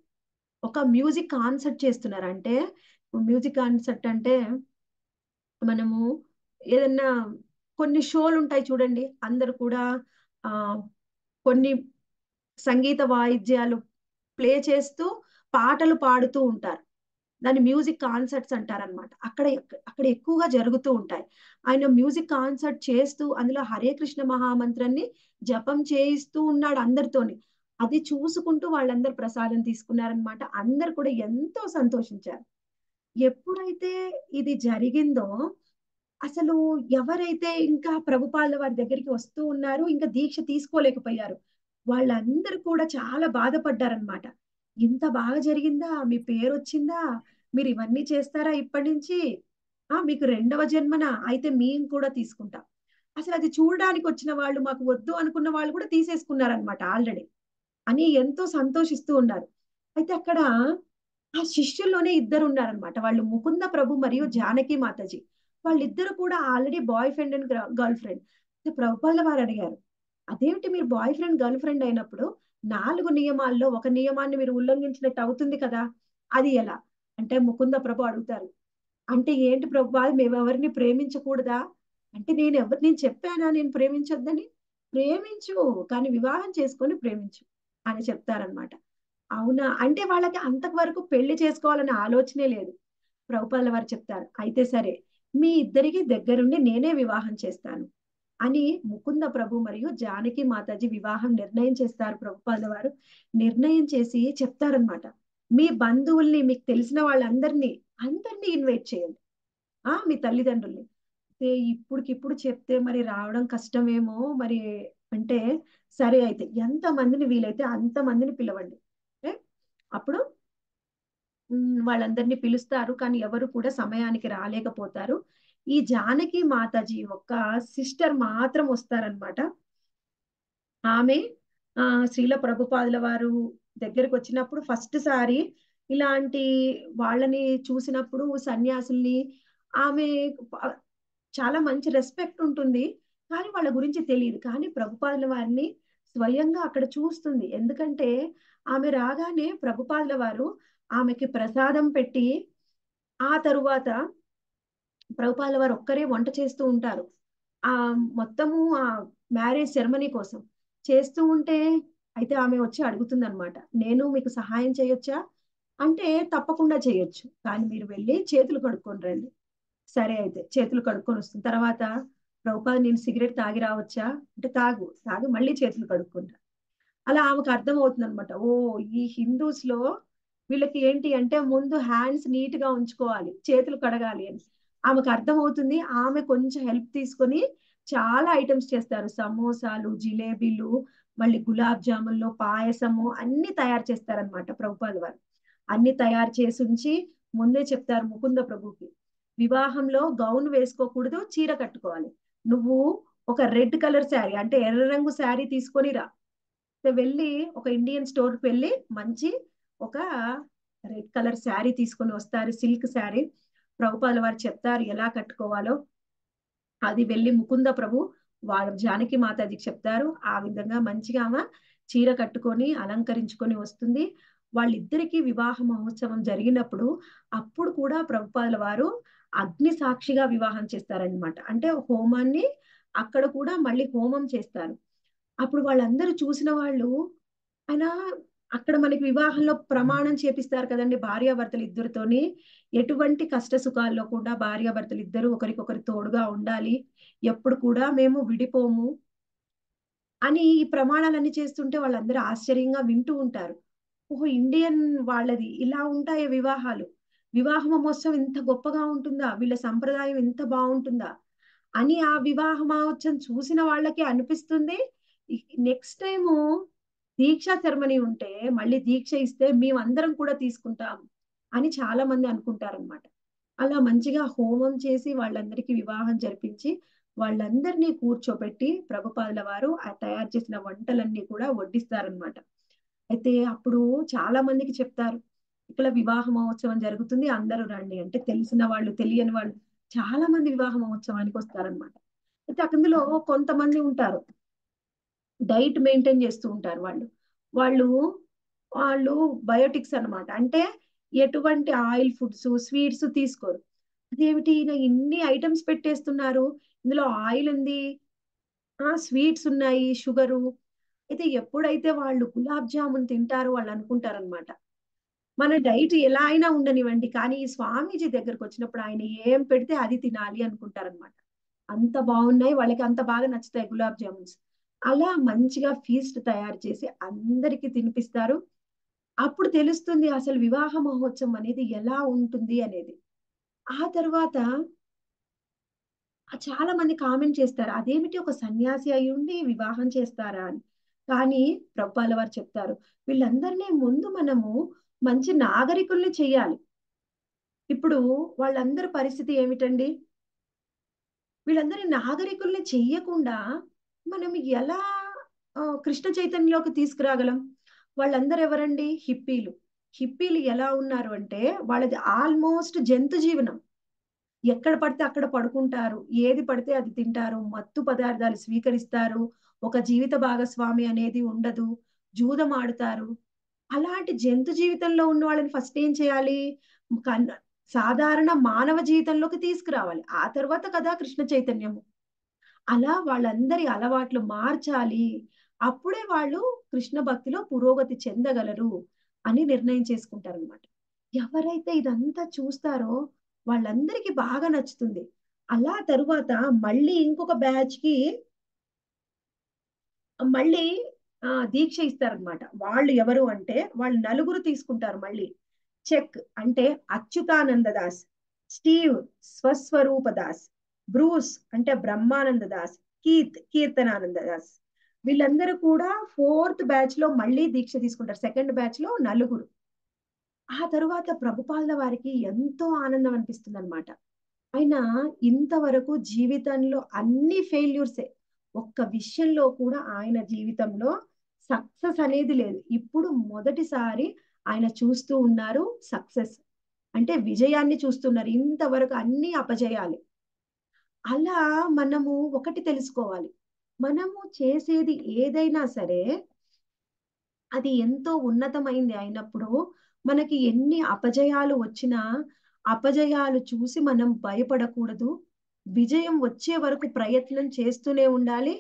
ఒక మ్యూజిక్ కాన్సర్ట్ చేస్తున్నారు అంటే మ్యూజిక్ కాన్సర్ట్ అంటే మనము ఏదన్నా కొన్ని షోలు ఉంటాయి చూడండి అందరు కూడా ఆ కొన్ని సంగీత వాయిద్యాలు ప్లే చేస్తూ పాటలు పాడుతూ ఉంటారు దాన్ని మ్యూజిక్ కాన్సర్ట్స్ అంటారనమాట అక్కడ అక్కడ ఎక్కువగా జరుగుతూ ఉంటాయి ఆయన మ్యూజిక్ కాన్సర్ట్ చేస్తూ అందులో హరే కృష్ణ మహామంత్రాన్ని జపం చేయిస్తూ ఉన్నాడు అందరితోని అది చూసుకుంటూ వాళ్ళందరూ ప్రసాదం తీసుకున్నారనమాట అందరు కూడా ఎంతో సంతోషించారు ఎప్పుడైతే ఇది జరిగిందో అసలు ఎవరైతే ఇంకా ప్రభుపాల వారి దగ్గరికి వస్తూ ఉన్నారు ఇంకా దీక్ష తీసుకోలేకపోయారు వాళ్ళందరూ కూడా చాలా బాధపడ్డారనమాట ఇంత బాగా జరిగిందా మీ పేరు వచ్చిందా మీరు ఇవన్నీ చేస్తారా ఇప్పటి నుంచి ఆ మీకు రెండవ జన్మన అయితే మేము కూడా తీసుకుంటాం అసలు అది చూడడానికి వచ్చిన వాళ్ళు మాకు వద్దు అనుకున్న వాళ్ళు కూడా తీసేసుకున్నారనమాట ఆల్రెడీ అని ఎంతో సంతోషిస్తూ ఉన్నారు అయితే అక్కడ ఆ శిష్యుల్లోనే ఇద్దరు ఉన్నారనమాట వాళ్ళు ముకుంద ప్రభు మరియు జానకి మాతాజీ వాళ్ళిద్దరు కూడా already boyfriend and girlfriend Prabhupada వారు అడిగారు అదేమిటి మీరు బాయ్ ఫ్రెండ్ గర్ల్ ఫ్రెండ్ అయినప్పుడు నాలుగు నియమాల్లో ఒక నియమాన్ని మీరు ఉల్లంఘించినట్టు అవుతుంది కదా అది ఎలా అంటే ముకుంద ప్రభు అడుగుతారు అంటే ఏంటి ప్రభు మేము ఎవరిని ప్రేమించకూడదా అంటే నేను ఎవరు నేను చెప్పానా నేను ప్రేమించొద్దని ప్రేమించు కానీ వివాహం చేసుకొని ప్రేమించు అని చెప్తారనమాట అవునా అంటే వాళ్ళకి అంతవరకు పెళ్లి చేసుకోవాలనే ఆలోచనే లేదు ప్రభుపాల వారు చెప్తారు అయితే సరే మీ ఇద్దరికి దగ్గరుండి నేనే వివాహం చేస్తాను అని ముకుంద ప్రభు మరియు జానకి మాతాజీ వివాహం నిర్ణయం చేస్తారు ప్రభుపాద వారు నిర్ణయం చేసి చెప్తారనమాట మీ బంధువుల్ని మీకు తెలిసిన వాళ్ళందరినీ అందరినీ ఇన్వైట్ చేయండి ఆ మీ తల్లిదండ్రుల్ని ఇప్పుడుకిప్పుడు చెప్తే మరి రావడం కష్టమేమో మరి అంటే సరే అయితే ఎంత మందిని వీలైతే అంత మందిని పిలవండి అప్పుడు వాళ్ళందరినీ పిలుస్తారు కానీ ఎవరు కూడా సమయానికి రాలేకపోతారు ఈ జానకి మాతాజీ యొక్క సిస్టర్ మాత్రం వస్తారనమాట ఆమె ఆ శ్రీల ప్రభుపాదుల వారు దగ్గరకు వచ్చినప్పుడు ఫస్ట్ సారి ఇలాంటి వాళ్ళని చూసినప్పుడు సన్యాసుల్ని ఆమె చాలా మంచి రెస్పెక్ట్ ఉంటుంది కానీ వాళ్ళ గురించి తెలియదు కానీ ప్రభుపాదుల వారిని స్వయంగా అక్కడ చూస్తుంది ఎందుకంటే ఆమె రాగానే ప్రభుపాదుల వారు ఆమెకి ప్రసాదం పెట్టి ఆ తరువాత ప్రభుపాదుల వారు ఒక్కరే వంట చేస్తూ ఉంటారు ఆ మొత్తము ఆ మ్యారేజ్ సెరమనీ కోసం చేస్తూ ఉంటే అయితే ఆమె వచ్చి అడుగుతుంది అనమాట నేను మీకు సహాయం చేయొచ్చా అంటే తప్పకుండా చేయొచ్చు కానీ మీరు వెళ్ళి చేతులు కడుక్కొని రండి సరే అయితే చేతులు కడుక్కొని వస్తుంది తర్వాత ప్రభుపాద నేను సిగరెట్ తాగి రావచ్చా అంటే తాగు తాగి మళ్ళీ చేతులు కడుక్కుంటా అలా ఆమెకు అర్థం అవుతుంది అనమాట ఓ ఈ హిందూస్ లో వీళ్ళకి ఏంటి అంటే ముందు హ్యాండ్స్ నీట్ గా ఉంచుకోవాలి చేతులు కడగాలి అని ఆమెకు అర్థం అవుతుంది ఆమె కొంచెం హెల్ప్ తీసుకొని చాలా ఐటమ్స్ చేస్తారు సమోసాలు జిలేబీలు మళ్ళీ గులాబ్ జామున్లు పాయసము అన్ని తయారు చేస్తారనమాట ప్రభుపాద వారు అన్ని తయారు చేసి ఉంచి ముందే చెప్తారు ముకుంద ప్రభుకి వివాహంలో గౌన్ వేసుకోకూడదు చీర కట్టుకోవాలి నువ్వు ఒక రెడ్ కలర్ శారీ అంటే ఎర్ర రంగు శారీ తీసుకొని రా వెళ్ళి ఒక ఇండియన్ స్టోర్ కి వెళ్ళి మంచి ఒక రెడ్ కలర్ శారీ తీసుకొని వస్తారు సిల్క్ శారీ ప్రభుపాల వారు చెప్తారు ఎలా కట్టుకోవాలో అది వెళ్ళి ముకుంద ప్రభు వారు జానకి మాతాజీకి చెప్తారు ఆ విధంగా మంచిగా ఆమె చీర కట్టుకొని అలంకరించుకొని వస్తుంది వాళ్ళిద్దరికీ వివాహ మహోత్సవం జరిగినప్పుడు అప్పుడు కూడా ప్రభుపాదుల వారు అగ్ని సాక్షిగా వివాహం చేస్తారనమాట అంటే హోమాన్ని అక్కడ కూడా మళ్ళీ హోమం చేస్తారు అప్పుడు వాళ్ళందరూ చూసిన వాళ్ళు ఆయన అక్కడ మనకి వివాహంలో ప్రమాణం చేపిస్తారు కదండి భార్యాభర్తలు ఇద్దరితోని ఎటువంటి కష్ట సుఖాల్లో కూడా భార్యాభర్తలు ఇద్దరు ఒకరికొకరి తోడుగా ఉండాలి ఎప్పుడు కూడా మేము విడిపోము అని ఈ ప్రమాణాలన్నీ చేస్తుంటే వాళ్ళందరూ ఆశ్చర్యంగా వింటూ ఉంటారు ఓహో ఇండియన్ వాళ్ళది ఇలా ఉంటాయి వివాహాలు వివాహ మహోత్సవం ఇంత గొప్పగా ఉంటుందా వీళ్ళ సంప్రదాయం ఎంత బాగుంటుందా అని ఆ వివాహ మహోత్సవం చూసిన వాళ్ళకి అనిపిస్తుంది నెక్స్ట్ టైము దీక్షా సెరమనీ ఉంటే మళ్ళీ దీక్ష ఇస్తే మేమందరం కూడా తీసుకుంటాం అని చాలా మంది అనుకుంటారనమాట అలా మంచిగా హోమం చేసి వాళ్ళందరికీ వివాహం జరిపించి వాళ్ళందరినీ కూర్చోబెట్టి ప్రభుపాదుల వారు ఆ తయారు చేసిన వంటలన్నీ కూడా వడ్డిస్తారనమాట అయితే అప్పుడు చాలా మందికి చెప్తారు ఇక్కడ వివాహ మహోత్సవం జరుగుతుంది అందరూ రండి అంటే తెలిసిన వాళ్ళు తెలియని వాళ్ళు చాలా మంది వివాహ మహోత్సవానికి వస్తారనమాట అయితే అందులో కొంతమంది ఉంటారు డైట్ మెయింటైన్ చేస్తూ ఉంటారు వాళ్ళు వాళ్ళు వాళ్ళు బయోటిక్స్ అనమాట అంటే ఎటువంటి ఆయిల్ ఫుడ్స్ స్వీట్స్ తీసుకోరు అదేమిటి ఇన్ని ఐటమ్స్ పెట్టేస్తున్నారు ఇందులో ఆయిల్ ఉంది ఆ స్వీట్స్ ఉన్నాయి షుగరు అయితే ఎప్పుడైతే వాళ్ళు గులాబ్ జామున్ తింటారో వాళ్ళు అనుకుంటారనమాట మన డైట్ ఎలా అయినా ఉండనివ్వండి కానీ ఈ స్వామీజీ దగ్గరకు వచ్చినప్పుడు ఆయన ఏం పెడితే అది తినాలి అనుకుంటారనమాట అంత బాగున్నాయి వాళ్ళకి అంత బాగా నచ్చుతాయి గులాబ్ జామున్స్ అలా మంచిగా ఫీస్ట్ తయారు చేసి అందరికి తినిపిస్తారు అప్పుడు తెలుస్తుంది అసలు వివాహ మహోత్సవం అనేది ఎలా ఉంటుంది అనేది ఆ తర్వాత చాలా మంది కామెంట్ చేస్తారు అదేమిటి ఒక సన్యాసి అయి ఉండి వివాహం చేస్తారా అని కానీ ప్రభుపాల వారు చెప్తారు వీళ్ళందరినీ ముందు మనము మంచి నాగరికుల్ని చెయ్యాలి ఇప్పుడు వాళ్ళందరి పరిస్థితి ఏమిటండి వీళ్ళందరి నాగరికుల్ని చెయ్యకుండా మనం ఎలా కృష్ణ చైతన్యంలోకి తీసుకురాగలం వాళ్ళందరూ ఎవరండి హిప్పీలు హిప్పీలు ఎలా ఉన్నారు అంటే వాళ్ళది ఆల్మోస్ట్ జంతు జీవనం ఎక్కడ పడితే అక్కడ పడుకుంటారు ఏది పడితే అది తింటారు మత్తు పదార్థాలు స్వీకరిస్తారు ఒక జీవిత భాగస్వామి అనేది ఉండదు జూదం ఆడుతారు అలాంటి జంతు జీవితంలో ఉన్న వాళ్ళని ఫస్ట్ ఏం చేయాలి కన్- సాధారణ మానవ జీవితంలోకి తీసుకురావాలి ఆ తర్వాత కదా కృష్ణ చైతన్యము అలా వాళ్ళందరి అలవాట్లు మార్చాలి అప్పుడే వాళ్ళు కృష్ణ భక్తిలో పురోగతి చెందగలరు అని నిర్ణయం చేసుకుంటారు అనమాట ఎవరైతే ఇదంతా చూస్తారో వాళ్ళందరికీ బాగా నచ్చుతుంది అలా తరువాత మళ్ళీ ఇంకొక బ్యాచ్ కి మళ్ళీ ఆ, దీక్ష ఇస్తారనమాట వాళ్ళు ఎవరు అంటే వాళ్ళు నలుగురు తీసుకుంటారు మళ్ళీ చెక్ అంటే అచ్యుతానంద దాస్ స్టీవ్ స్వస్వరూప దాస్ బ్రూస్ అంటే బ్రహ్మానంద దాస్ కీత్ కీర్తనానంద దాస్ వీళ్ళందరూ కూడా ఫోర్త్ బ్యాచ్ లో మళ్ళీ దీక్ష తీసుకుంటారు సెకండ్ బ్యాచ్ లో నలుగురు ఆ తరువాత ప్రభుపాదుల వారికి ఎంతో ఆనందం అనిపిస్తుంది అనమాట ఆయన ఇంతవరకు జీవితంలో అన్ని ఫెయిల్యూర్సే ఒక్క విషయంలో కూడా ఆయన జీవితంలో సక్సెస్ అనేది లేదు ఇప్పుడు మొదటిసారి ఆయన చూస్తూ ఉన్నారు సక్సెస్ అంటే విజయాన్ని చూస్తున్నారు ఇంతవరకు అన్ని అపజయాలు అలా మనము ఒకటి తెలుసుకోవాలి మనము చేసేది ఏదైనా సరే అది ఎంతో ఉన్నతమైంది అయినప్పుడు మనకి ఎన్ని అపజయాలు వచ్చినా అపజయాలు చూసి మనం భయపడకూడదు విజయం వచ్చే వరకు ప్రయత్నం చేస్తూనే ఉండాలి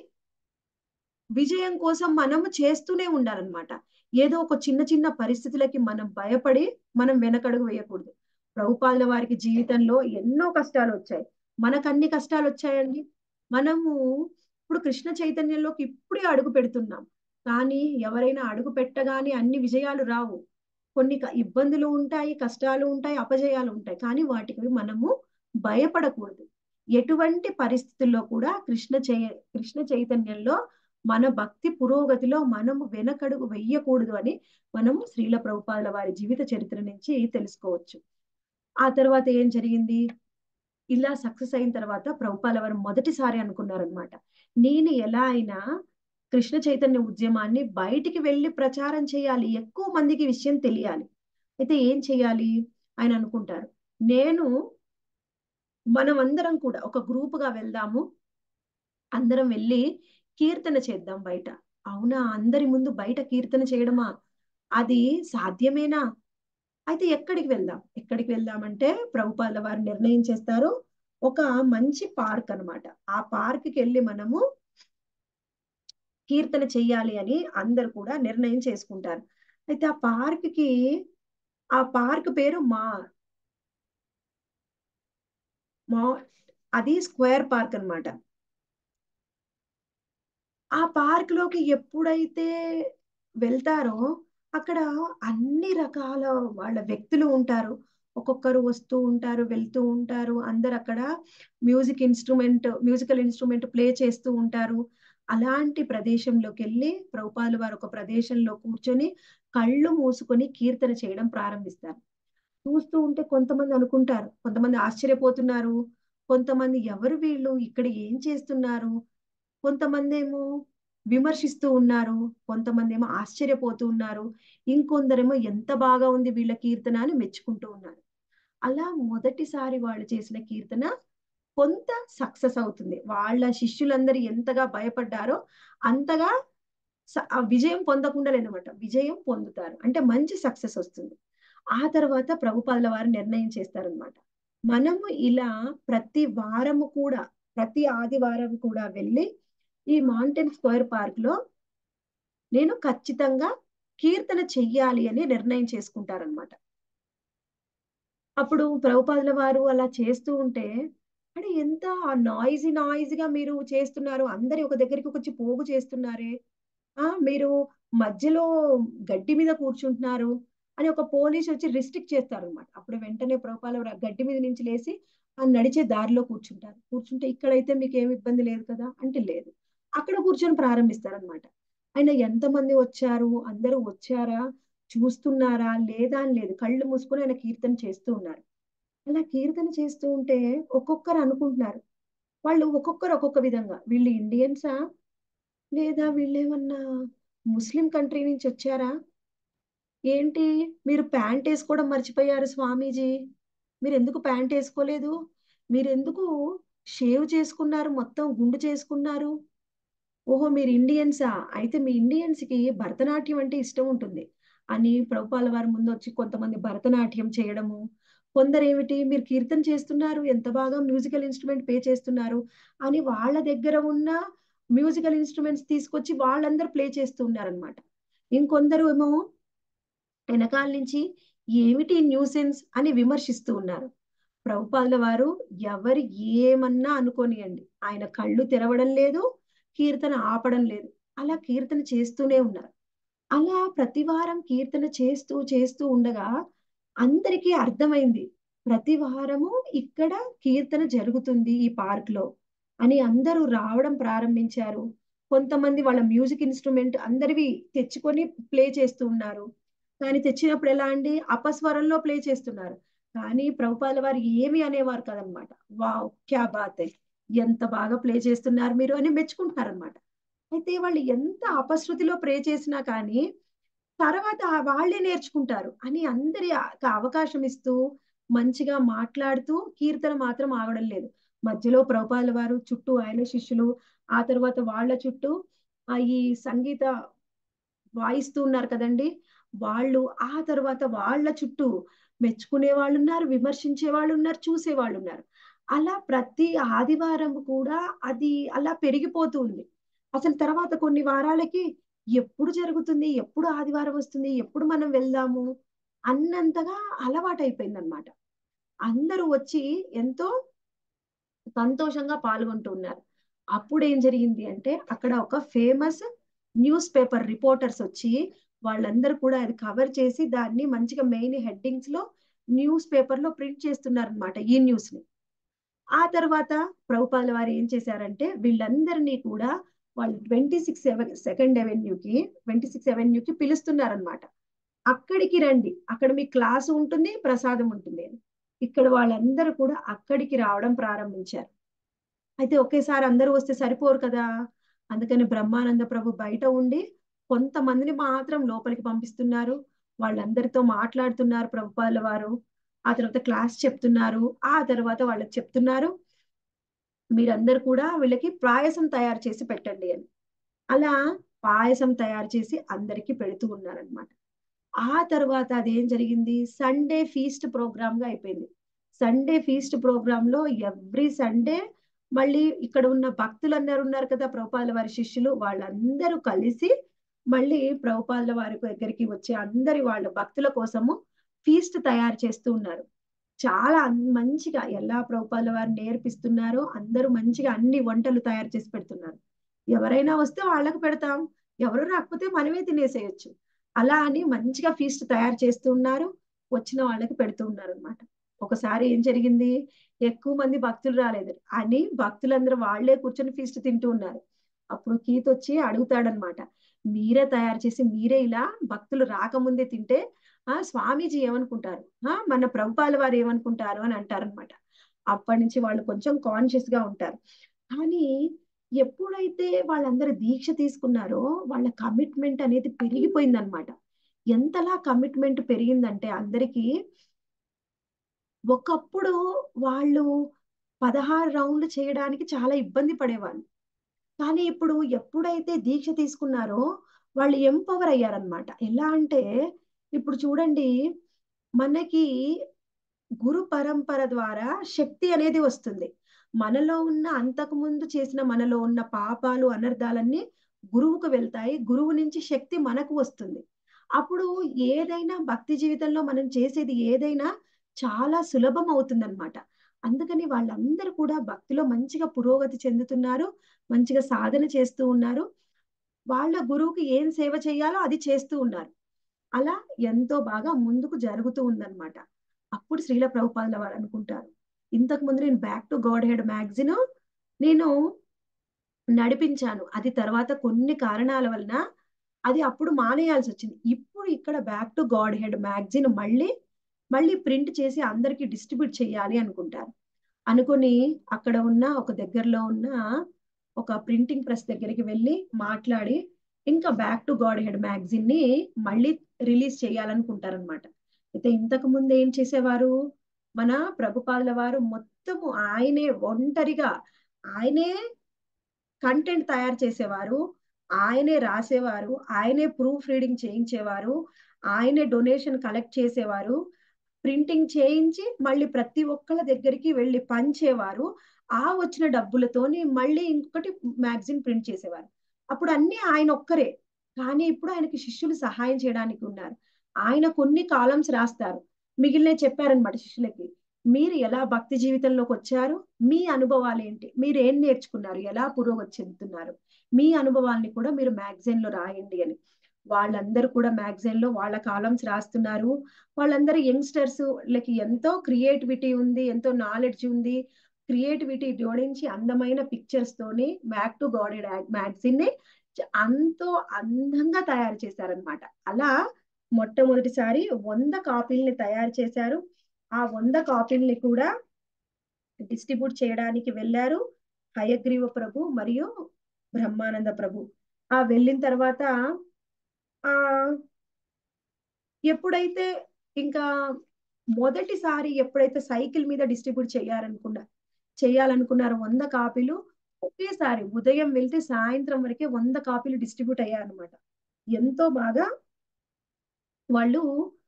విజయం కోసం మనము చేస్తూనే ఉండాలన్నమాట ఏదో ఒక చిన్న చిన్న పరిస్థితులకి మనం భయపడి మనం వెనకడుగు వేయకూడదు ప్రభుపాదుల వారికి జీవితంలో ఎన్నో కష్టాలు వచ్చాయి మనకు అన్ని కష్టాలు వచ్చాయండి మనము ఇప్పుడు కృష్ణ చైతన్యంలోకి ఇప్పుడే అడుగు పెడుతున్నాం కానీ ఎవరైనా అడుగు పెట్టగానే అన్ని విజయాలు రావు కొన్ని క- ఇబ్బందులు ఉంటాయి కష్టాలు ఉంటాయి అపజయాలు ఉంటాయి కానీ వాటికి మనము భయపడకూడదు ఎటువంటి పరిస్థితుల్లో కూడా కృష్ణ చై కృష్ణ చైతన్యంలో మన భక్తి పురోగతిలో మనము వెనకడుగు వెయ్యకూడదు అని మనము శ్రీల ప్రభుపాదుల వారి జీవిత చరిత్ర నుంచి తెలుసుకోవచ్చు ఆ తర్వాత ఏం జరిగింది ఇలా సక్సెస్ అయిన తర్వాత ప్రభుపాల వారు మొదటిసారి అనుకున్నారనమాట నేను ఎలా అయినా కృష్ణ చైతన్య ఉద్యమాన్ని బయటికి వెళ్ళి ప్రచారం చేయాలి ఎక్కువ మందికి ఈ విషయం తెలియాలి అయితే ఏం చేయాలి ఆయన అనుకుంటారు నేను మనం అందరం కూడా ఒక గ్రూప్ గా వెళ్దాము అందరం వెళ్ళి కీర్తన చేద్దాం బయట అవునా అందరి ముందు బయట కీర్తన చేయడమా అది సాధ్యమేనా అయితే ఎక్కడికి వెళ్దాం ఎక్కడికి వెళ్దామంటే ప్రభుపాల వారు నిర్ణయం చేస్తారు ఒక మంచి పార్క్ అన్నమాట ఆ పార్క్ కి వెళ్ళి మనము కీర్తన చెయ్యాలి అని అందరు కూడా నిర్ణయం చేసుకుంటారు అయితే ఆ పార్క్ కి ఆ పార్క్ పేరు మా మా అది స్క్వేర్ పార్క్ అన్నమాట ఆ పార్క్ లోకి ఎప్పుడైతే వెళ్తారో అక్కడ అన్ని రకాల వాళ్ళ వ్యక్తులు ఉంటారు ఒక్కొక్కరు వస్తూ ఉంటారు వెళ్తూ ఉంటారు అందరు అక్కడ music instrument musical instrument play చేస్తూ ఉంటారు అలాంటి ప్రదేశంలోకి వెళ్ళి ప్రభుపాదుల వారు ఒక ప్రదేశంలో కూర్చొని కళ్ళు మూసుకొని కీర్తన చేయడం ప్రారంభిస్తారు చూస్తూ ఉంటే కొంతమంది అనుకుంటారు కొంతమంది ఆశ్చర్యపోతున్నారు కొంతమంది ఎవరు వీళ్ళు ఇక్కడ ఏం చేస్తున్నారు కొంతమంది ఏమో విమర్శిస్తూ ఉన్నారు కొంతమంది ఏమో ఆశ్చర్యపోతూ ఉన్నారు ఇంకొందరేమో ఎంత బాగా ఉంది వీళ్ళ కీర్తన అని మెచ్చుకుంటూ ఉన్నారు అలా మొదటిసారి వాళ్ళు చేసిన కీర్తన కొంత సక్సెస్ అవుతుంది వాళ్ళ శిష్యులందరూ ఎంతగా భయపడ్డారో అంతగా స- ఆ విజయం పొందకుండా లేదనమాట విజయం పొందుతారు అంటే మంచి సక్సెస్ వస్తుంది ఆ తర్వాత ప్రభుపాదుల వారు నిర్ణయం చేస్తారనమాట మనము ఇలా ప్రతి వారము కూడా ప్రతి ఆదివారం కూడా వెళ్ళి ఈ మౌంటైన్ స్క్వేర్ పార్క్ లో నేను ఖచ్చితంగా కీర్తన చెయ్యాలి అని నిర్ణయం చేసుకుంటారనమాట అప్పుడు ప్రభుపాదుల వారు అలా చేస్తూ ఉంటే అంటే ఎంత నాయిజీ నాయిజీగా మీరు చేస్తున్నారు అందరి ఒక దగ్గరికి వచ్చి పోగు చేస్తున్నారే ఆ మీరు మధ్యలో గడ్డి మీద కూర్చుంటున్నారు అని ఒక పోలీస్ వచ్చి రిస్ట్రిక్ట్ చేస్తారు అనమాట అప్పుడు వెంటనే ప్రభుపాల వారు ఆ గడ్డి మీద నుంచి లేచి ఆ నడిచే దారిలో కూర్చుంటారు కూర్చుంటే ఇక్కడైతే మీకు ఏమి ఇబ్బంది లేదు కదా అంటే లేదు అక్కడ కూర్చొని ప్రారంభిస్తారు అనమాట ఆయన ఎంతమంది వచ్చారు అందరూ వచ్చారా చూస్తున్నారా లేదా అని లేదు కళ్ళు మూసుకొని ఆయన కీర్తన చేస్తూ ఉన్నారు అలా కీర్తన చేస్తూ ఉంటే ఒక్కొక్కరు అనుకుంటున్నారు వాళ్ళు ఒక్కొక్కరు ఒక్కొక్క విధంగా వీళ్ళు ఇండియన్సా లేదా వీళ్ళేమన్నా ముస్లిం కంట్రీ నుంచి వచ్చారా ఏంటి మీరు ప్యాంట్ వేసుకోవడం మర్చిపోయారు స్వామీజీ మీరు ఎందుకు ప్యాంట్ వేసుకోలేదు మీరు ఎందుకు షేవ్ చేసుకున్నారు మొత్తం గుండు చేసుకున్నారు ఓహో మీరు ఇండియన్సా అయితే మీ ఇండియన్స్ కి భరతనాట్యం అంటే ఇష్టం ఉంటుంది అని ప్రభుపాల వారి ముందు వచ్చి కొంతమంది భరతనాట్యం చేయడము కొందరు ఏమిటి మీరు కీర్తన చేస్తున్నారు ఎంత బాగా మ్యూజికల్ ఇన్స్ట్రుమెంట్ పే చేస్తున్నారు అని వాళ్ళ దగ్గర ఉన్న మ్యూజికల్ ఇన్స్ట్రుమెంట్స్ తీసుకొచ్చి వాళ్ళందరూ ప్లే చేస్తూ ఉన్నారనమాట ఇంకొందరు ఏమో వెనకాల నుంచి ఏమిటి న్యూసెన్స్ అని విమర్శిస్తూ ఉన్నారు ప్రభుపాదుల వారు ఎవరు ఏమన్నా అనుకోనియండి ఆయన కళ్ళు తెరవడం లేదు కీర్తన ఆపడం లేదు అలా కీర్తన చేస్తూనే ఉన్నారు అలా ప్రతి వారం కీర్తన చేస్తూ చేస్తూ ఉండగా అందరికీ అర్థమైంది ప్రతి వారము ఇక్కడ కీర్తన జరుగుతుంది ఈ పార్క్ లో అని అందరూ రావడం ప్రారంభించారు కొంతమంది వాళ్ళ మ్యూజిక్ ఇన్స్ట్రుమెంట్ అందరివి తెచ్చుకొని ప్లే చేస్తూ ఉన్నారు కానీ తెచ్చినప్పుడు ఎలా అండి అపస్వరంలో ప్లే చేస్తున్నారు కానీ ప్రభుపాల వారు ఏమి అనేవారు కదనమాట వావ్ క్యా బాత్ ఎంత బాగా ప్లే చేస్తున్నారు మీరు అని మెచ్చుకుంటున్నారనమాట అయితే వాళ్ళు ఎంత అపశృతిలో ప్రే చేసినా కానీ తర్వాత వాళ్ళే నేర్చుకుంటారు అని అందరి అవకాశం ఇస్తూ మంచిగా మాట్లాడుతూ కీర్తన మాత్రం ఆగడం లేదు మధ్యలో ప్రభుపాల వారు చుట్టూ ఆయన శిష్యులు ఆ తర్వాత వాళ్ళ చుట్టూ ఈ సంగీత వాయిస్తూ ఉన్నారు కదండి వాళ్ళు ఆ తర్వాత వాళ్ళ చుట్టూ మెచ్చుకునే వాళ్ళు ఉన్నారు విమర్శించే వాళ్ళు ఉన్నారు చూసే వాళ్ళు ఉన్నారు అలా ప్రతి ఆదివారం కూడా అది అలా పెరిగిపోతూ ఉంది అసలు తర్వాత కొన్ని వారాలకి ఎప్పుడు జరుగుతుంది ఎప్పుడు ఆదివారం వస్తుంది ఎప్పుడు మనం వెళ్దాము అన్నంతగా అలవాటు అయిపోయింది అనమాట అందరూ వచ్చి ఎంతో సంతోషంగా పాల్గొంటూ ఉన్నారు అప్పుడు ఏం జరిగింది అంటే అక్కడ ఒక ఫేమస్ న్యూస్ పేపర్ రిపోర్టర్స్ వచ్చి వాళ్ళందరూ కూడా అది కవర్ చేసి దాన్ని మంచిగా మెయిన్ హెడ్డింగ్స్ లో న్యూస్ పేపర్ లో ప్రింట్ చేస్తున్నారు అనమాట ఈ న్యూస్ ని ఆ తర్వాత ప్రభుపాల వారు ఏం చేశారంటే వీళ్ళందరినీ కూడా వాళ్ళు ట్వంటీ సిక్స్ సెకండ్ అవెన్యూకి ట్వంటీ సిక్స్ అవెన్యూకి పిలుస్తున్నారనమాట అక్కడికి రండి అక్కడ మీ క్లాస్ ఉంటుంది ప్రసాదం ఉంటుంది అని ఇక్కడ వాళ్ళందరూ కూడా అక్కడికి రావడం ప్రారంభించారు అయితే ఒకేసారి అందరూ వస్తే సరిపోరు కదా అందుకని బ్రహ్మానంద ప్రభు బయట ఉండి కొంతమందిని మాత్రం లోపలికి పంపిస్తున్నారు వాళ్ళందరితో మాట్లాడుతున్నారు ప్రభుపాల వారు ఆ తర్వాత క్లాస్ చెప్తున్నారు ఆ తర్వాత వాళ్ళకి చెప్తున్నారు మీరందరూ కూడా వీళ్ళకి పాయసం తయారు చేసి పెట్టండి అని అలా పాయసం తయారు చేసి అందరికి పెడుతూ ఉన్నారనమాట ఆ తర్వాత అదేం జరిగింది సండే ఫీస్ట్ ప్రోగ్రామ్ గా అయిపోయింది సండే ఫీస్ట్ ప్రోగ్రామ్ లో ఎవ్రీ సండే మళ్ళీ ఇక్కడ ఉన్న భక్తులందరూ ఉన్నారు కదా ప్రభుపాల వారి శిష్యులు వాళ్ళందరూ కలిసి మళ్ళీ ప్రభుపాల వారి దగ్గరికి వచ్చే అందరి వాళ్ళ భక్తుల కోసము ఫీస్ట్ తయారు చేస్తూ ఉన్నారు చాలా మంచిగా ఎలా ప్రభుపాల వారు నేర్పిస్తున్నారో అందరూ మంచిగా అన్ని వంటలు తయారు చేసి పెడుతున్నారు ఎవరైనా వస్తే వాళ్ళకు పెడతాం ఎవరు రాకపోతే మనమే తినేసేయచ్చు అలా అని మంచిగా ఫీస్ట్ తయారు చేస్తూ ఉన్నారు వచ్చిన వాళ్ళకి పెడుతూ ఉన్నారు అనమాట ఒకసారి ఏం జరిగింది ఎక్కువ మంది భక్తులు రాలేదు అని భక్తులందరూ వాళ్లే కూర్చొని ఫీస్ట్ తింటూ ఉన్నారు అప్పుడు కీత్ వచ్చి అడుగుతాడనమాట మీరే తయారు చేసి మీరే ఇలా భక్తులు రాకముందే తింటే ఆ స్వామీజీ ఏమనుకుంటారు ఆ మన ప్రభుపాల వారు ఏమనుకుంటారు అని అంటారనమాట అప్పటి నుంచి వాళ్ళు కొంచెం కాన్షియస్ గా ఉంటారు కానీ ఎప్పుడైతే వాళ్ళందరూ దీక్ష తీసుకున్నారో వాళ్ళ కమిట్మెంట్ అనేది పెరిగిపోయిందనమాట ఎంతలా కమిట్మెంట్ పెరిగిందంటే అందరికీ ఒకప్పుడు వాళ్ళు పదహారు రౌండ్లు చేయడానికి చాలా ఇబ్బంది పడేవాళ్ళు కానీ ఇప్పుడు ఎప్పుడైతే దీక్ష తీసుకున్నారో వాళ్ళు ఎంపవర్ అయ్యారనమాట ఎలా అంటే ఇప్పుడు చూడండి మనకి గురు పరంపర ద్వారా శక్తి అనేది వస్తుంది మనలో ఉన్న అంతకు ముందు చేసిన మనలో ఉన్న పాపాలు అనర్థాలన్నీ గురువుకు వెళ్తాయి గురువు నుంచి శక్తి మనకు వస్తుంది అప్పుడు ఏదైనా భక్తి జీవితంలో మనం చేసేది ఏదైనా చాలా సులభం అవుతుంది అనమాట అందుకని వాళ్ళందరూ కూడా భక్తిలో మంచిగా పురోగతి చెందుతున్నారు మంచిగా సాధన చేస్తూ ఉన్నారు వాళ్ళ గురువుకి ఏం సేవ చేయాలో అది చేస్తూ ఉన్నారు అలా ఎంతో బాగా ముందుకు జరుగుతూ ఉందన్నమాట అప్పుడు శ్రీల ప్రభుపాదుల వారు అనుకుంటారు ఇంతకు ముందు నేను back to godhead magazine నేను నడిపించాను అది తర్వాత కొన్ని కారణాల వలన అది అప్పుడు మానేయాల్సి వచ్చింది ఇప్పుడు ఇక్కడ back to godhead magazine మళ్ళీ మళ్ళీ ప్రింట్ చేసి అందరికి డిస్ట్రిబ్యూట్ చేయాలి అనుకుంటారు అనుకుని అక్కడ ఉన్న ఒక దగ్గరలో ఉన్న ఒక ప్రింటింగ్ ప్రెస్ దగ్గరికి వెళ్ళి మాట్లాడి ఇంకా back to godhead magazine ని మళ్ళీ రిలీజ్ చేయాలనుకుంటారనమాట అయితే ఇంతకు ముందు ఏం చేసేవారు మన ప్రభుపాదుల వారు మొత్తము ఆయనే ఒంటరిగా ఆయనే కంటెంట్ తయారు చేసేవారు ఆయనే రాసేవారు ఆయనే ప్రూఫ్ రీడింగ్ చేయించేవారు ఆయనే డొనేషన్ కలెక్ట్ చేసేవారు ప్రింటింగ్ చేయించి మళ్ళీ ప్రతి ఒక్కళ్ళ దగ్గరికి వెళ్ళి పంచేవారు ఆ వచ్చిన డబ్బులతోని మళ్ళీ ఇంకొకటి మ్యాగజిన్ ప్రింట్ చేసేవారు అప్పుడు అన్ని ఆయన ఒక్కరే కానీ ఇప్పుడు ఆయనకి శిష్యులు సహాయం చేయడానికి ఉన్నారు ఆయన కొన్ని కాలమ్స్ రాస్తారు మిగిలిన చెప్పారనమాట శిష్యులకి మీరు ఎలా భక్తి జీవితంలోకి వచ్చారు మీ అనుభవాలు ఏంటి మీరు ఏం నేర్చుకున్నారు ఎలా పురోగతి చెందుతున్నారు మీ అనుభవాల్ని కూడా మీరు మ్యాగజైన్ లో రాయండి అని వాళ్ళందరూ కూడా మ్యాగజైన్ లో వాళ్ళ కాలమ్స్ రాస్తున్నారు వాళ్ళందరూ యంగ్స్టర్స్ లకి ఎంతో క్రియేటివిటీ ఉంది ఎంతో నాలెడ్జ్ ఉంది క్రియేటివిటీ జోడించి అందమైన పిక్చర్స్ తోని బ్యాక్ టు గాడెడ్ మ్యాగజిన్ ని ఎంతో అందంగా తయారు చేశారనమాట అలా మొట్టమొదటిసారి వంద కాపీల్ని తయారు చేశారు ఆ వంద కాపీల్ని కూడా డిస్ట్రిబ్యూట్ చేయడానికి వెళ్ళారు హయగ్రీవ ప్రభు మరియు బ్రహ్మానంద ప్రభు ఆ వెళ్ళిన తర్వాత ఆ ఎప్పుడైతే ఇంకా మొదటిసారి ఎప్పుడైతే సైకిల్ మీద డిస్ట్రిబ్యూట్ చేయాలనుకున్నా చేయాలనుకున్నారు వంద కాపీలు ఒకేసారి ఉదయం వెళ్తే సాయంత్రం వరకే వంద కాపీలు డిస్ట్రిబ్యూట్ అయ్యాయన్నమాట ఎంతో బాగా వాళ్ళు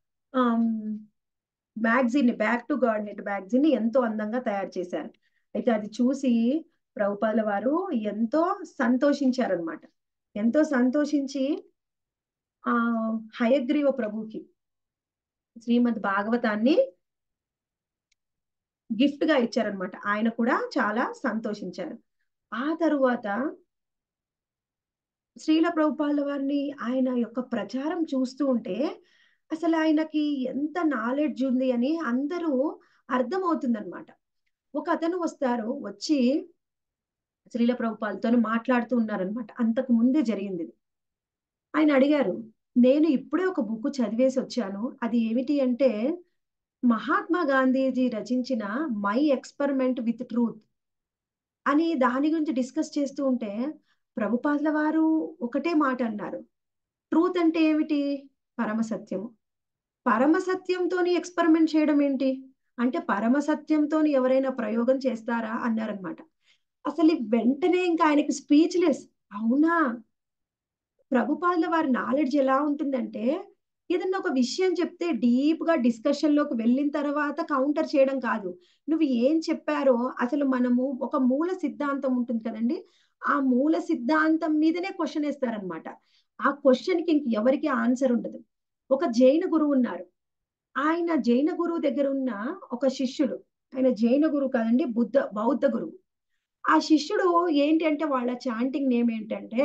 magazine back to garden magazine ఎంతో అందంగా తయారు చేశారు అయితే అది చూసి ప్రభుపాల వారు ఎంతో సంతోషించారనమాట ఎంతో సంతోషించి ఆ హయగ్రీవ ప్రభుకి శ్రీమద్ భాగవతాన్ని గిఫ్ట్ గా ఇచ్చారనమాట ఆయన కూడా చాలా సంతోషించారు ఆ తరువాత శ్రీల ప్రభుపాల వారిని ఆయన యొక్క ప్రచారం చూస్తూ ఉంటే అసలు ఆయనకి ఎంత నాలెడ్జ్ ఉంది అని అందరూ అర్థమవుతుందన్నమాట ఒక అతను వస్తారు వచ్చి శ్రీల ప్రభుపాలతో మాట్లాడుతూ ఉన్నారనమాట అంతకు ముందే జరిగింది ఇది ఆయన అడిగారు నేను ఇప్పుడే ఒక బుక్ చదివేసి వచ్చాను అది ఏమిటి అంటే మహాత్మా గాంధీజీ రచించిన మై ఎక్స్పెరిమెంట్ విత్ ట్రూత్ అని దాని గురించి డిస్కస్ చేస్తూ ఉంటే ప్రభుపాదుల వారు ఒకటే మాట అన్నారు ట్రూత్ అంటే ఏమిటి పరమసత్యము పరమసత్యంతో ఎక్స్పెరిమెంట్ చేయడం ఏంటి అంటే పరమసత్యంతో ఎవరైనా ప్రయోగం చేస్తారా అన్నారనమాట అసలు వెంటనే ఇంకా ఆయనకి స్పీచ్లెస్ అవునా ప్రభుపాదుల వారి నాలెడ్జ్ ఎలా ఉంటుందంటే ఏదన్నా ఒక విషయం చెప్తే డీప్ గా డిస్కషన్ లోకి వెళ్ళిన తర్వాత కౌంటర్ చేయడం కాదు నువ్వు ఏం చెప్పారో అసలు మనము ఒక మూల సిద్ధాంతం ఉంటుంది కదండి ఆ మూల సిద్ధాంతం మీదనే క్వశ్చన్ వేస్తారనమాట ఆ క్వశ్చన్ కి ఇంక ఎవరికి ఆన్సర్ ఉండదు ఒక జైన గురువు ఉన్నారు ఆయన జైన గురువు దగ్గర ఉన్న ఒక శిష్యుడు ఆయన జైన గురువు కాదండి బుద్ధ బౌద్ధ గురువు ఆ శిష్యుడు ఏంటి అంటే వాళ్ళ చాంటింగ్ నేమ్ ఏంటంటే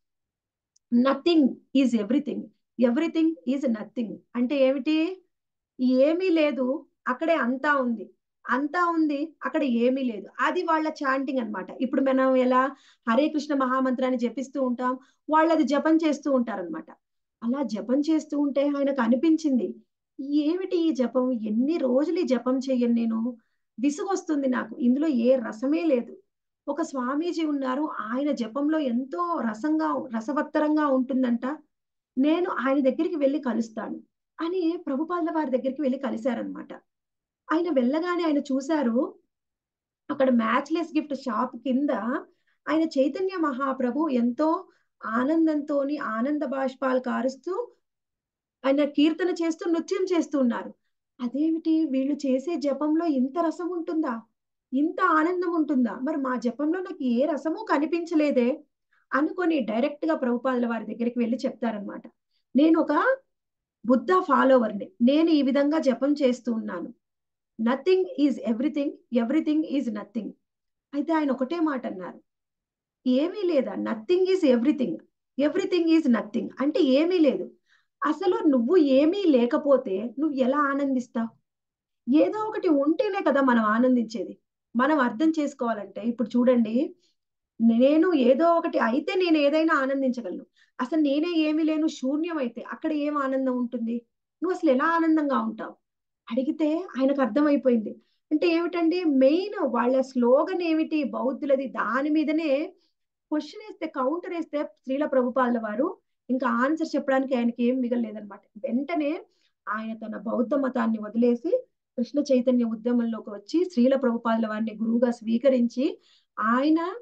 nothing is everything everything is nothing అంటే ఏమిటి ఏమీ లేదు అక్కడే అంతా ఉంది అంతా ఉంది అక్కడ ఏమీ లేదు అది వాళ్ళ చాంటింగ్ అనమాట ఇప్పుడు మనం ఎలా హరే కృష్ణ మహామంత్రాన్ని జపిస్తూ ఉంటాం వాళ్ళు అది జపం చేస్తూ ఉంటారనమాట అలా జపం చేస్తూ ఉంటే ఆయనకు అనిపించింది ఏమిటి ఈ జపం ఎన్ని రోజులు ఈ జపం చెయ్యను నేను విసుగొస్తుంది నాకు ఇందులో ఏ రసమే లేదు ఒక స్వామీజీ ఉన్నారు ఆయన జపంలో ఎంతో రసంగా రసవత్తరంగా ఉంటుందంట నేను ఆయన దగ్గరికి వెళ్ళి కలుస్తాను అని ప్రభుపాదుల వారి దగ్గరికి వెళ్ళి కలిశారనమాట ఆయన వెళ్ళగానే ఆయన చూశారు అక్కడ మ్యాచ్లెస్ గిఫ్ట్ షాప్ కింద ఆయన చైతన్య మహాప్రభు ఎంతో ఆనందంతోని ఆనంద బాష్పాలు కారుస్తూ ఆయన కీర్తన చేస్తూ నృత్యం చేస్తూ ఉన్నారు అదేమిటి వీళ్ళు చేసే జపంలో ఇంత రసం ఉంటుందా ఇంత ఆనందం ఉంటుందా మరి మా జపంలో నాకు ఏ రసము కనిపించలేదే అనుకొని డైరెక్ట్ గా ప్రభుపాదుల వారి దగ్గరికి వెళ్ళి చెప్తారనమాట నేను ఒక బుద్ధ ఫాలోవర్ని నేను ఈ విధంగా జపం చేస్తూ ఉన్నాను nothing is everything everything is nothing అయితే ఆయన ఒకటే మాట అన్నారు ఏమీ లేదా nothing is everything everything is nothing అంటే ఏమీ లేదు అసలు నువ్వు ఏమీ లేకపోతే నువ్వు ఎలా ఆనందిస్తావు ఏదో ఒకటి ఉంటేనే కదా మనం ఆనందించేది మనం అర్థం చేసుకోవాలంటే ఇప్పుడు చూడండి నేను ఏదో ఒకటి అయితే నేను ఏదైనా ఆనందించగలను అసలు నేనే ఏమీ లేను శూన్యం అయితే అక్కడ ఏం ఆనందం ఉంటుంది నువ్వు అసలు ఎలా ఆనందంగా ఉంటావు అడిగితే ఆయనకు అర్థమైపోయింది అంటే ఏమిటండి మెయిన్ వాళ్ళ స్లోగన్ ఏమిటి బౌద్ధులది దాని మీదనే క్వశ్చన్ వేస్తే కౌంటర్ వేస్తే శ్రీల ప్రభుపాదుల వారు ఇంకా ఆన్సర్ చెప్పడానికి ఆయనకి ఏం మిగలలేదనమాట వెంటనే ఆయన తన బౌద్ధ మతాన్ని వదిలేసి కృష్ణ చైతన్య ఉద్యమంలోకి వచ్చి శ్రీల ప్రభుపాదుల వారిని గురువుగా స్వీకరించి ఆయన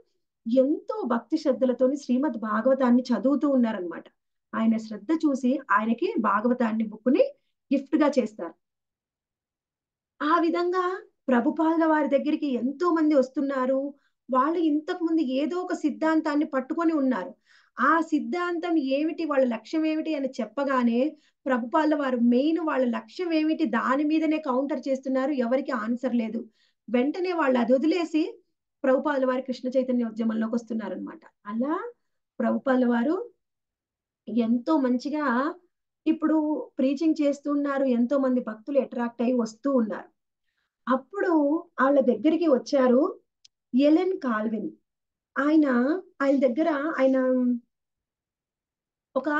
ఎంతో భక్తి శ్రద్ధలతోని శ్రీమద్ భాగవతాన్ని చదువుతూ ఉన్నారనమాట ఆయన శ్రద్ధ చూసి ఆయనకి భాగవతాన్ని బుక్కుని గిఫ్ట్ గా చేస్తారు ఆ విధంగా ప్రభుపాదుల వారి దగ్గరికి ఎంతో మంది వస్తున్నారు వాళ్ళు ఇంతకు ముందు ఏదో ఒక సిద్ధాంతాన్ని పట్టుకొని ఉన్నారు ఆ సిద్ధాంతం ఏమిటి వాళ్ళ లక్ష్యం ఏమిటి అని చెప్పగానే ప్రభుపాదుల వారు మెయిన్ వాళ్ళ లక్ష్యం ఏమిటి దాని మీదనే కౌంటర్ చేస్తున్నారు ఎవరికి ఆన్సర్ లేదు వెంటనే వాళ్ళు అది వదిలేసి ప్రభుపాదుల వారి కృష్ణ చైతన్య ఉద్యమంలోకి వస్తున్నారు అనమాట అలా ప్రభుపాదుల వారు ఎంతో మంచిగా ఇప్పుడు ప్రీచింగ్ చేస్తున్నారు ఎంతో మంది భక్తులు అట్రాక్ట్ అయి వస్తూ ఉన్నారు అప్పుడు వాళ్ళ దగ్గరికి వచ్చారు ఎలెన్ కాల్విన్ ఆయన ఆయన దగ్గర ఆయన ఒక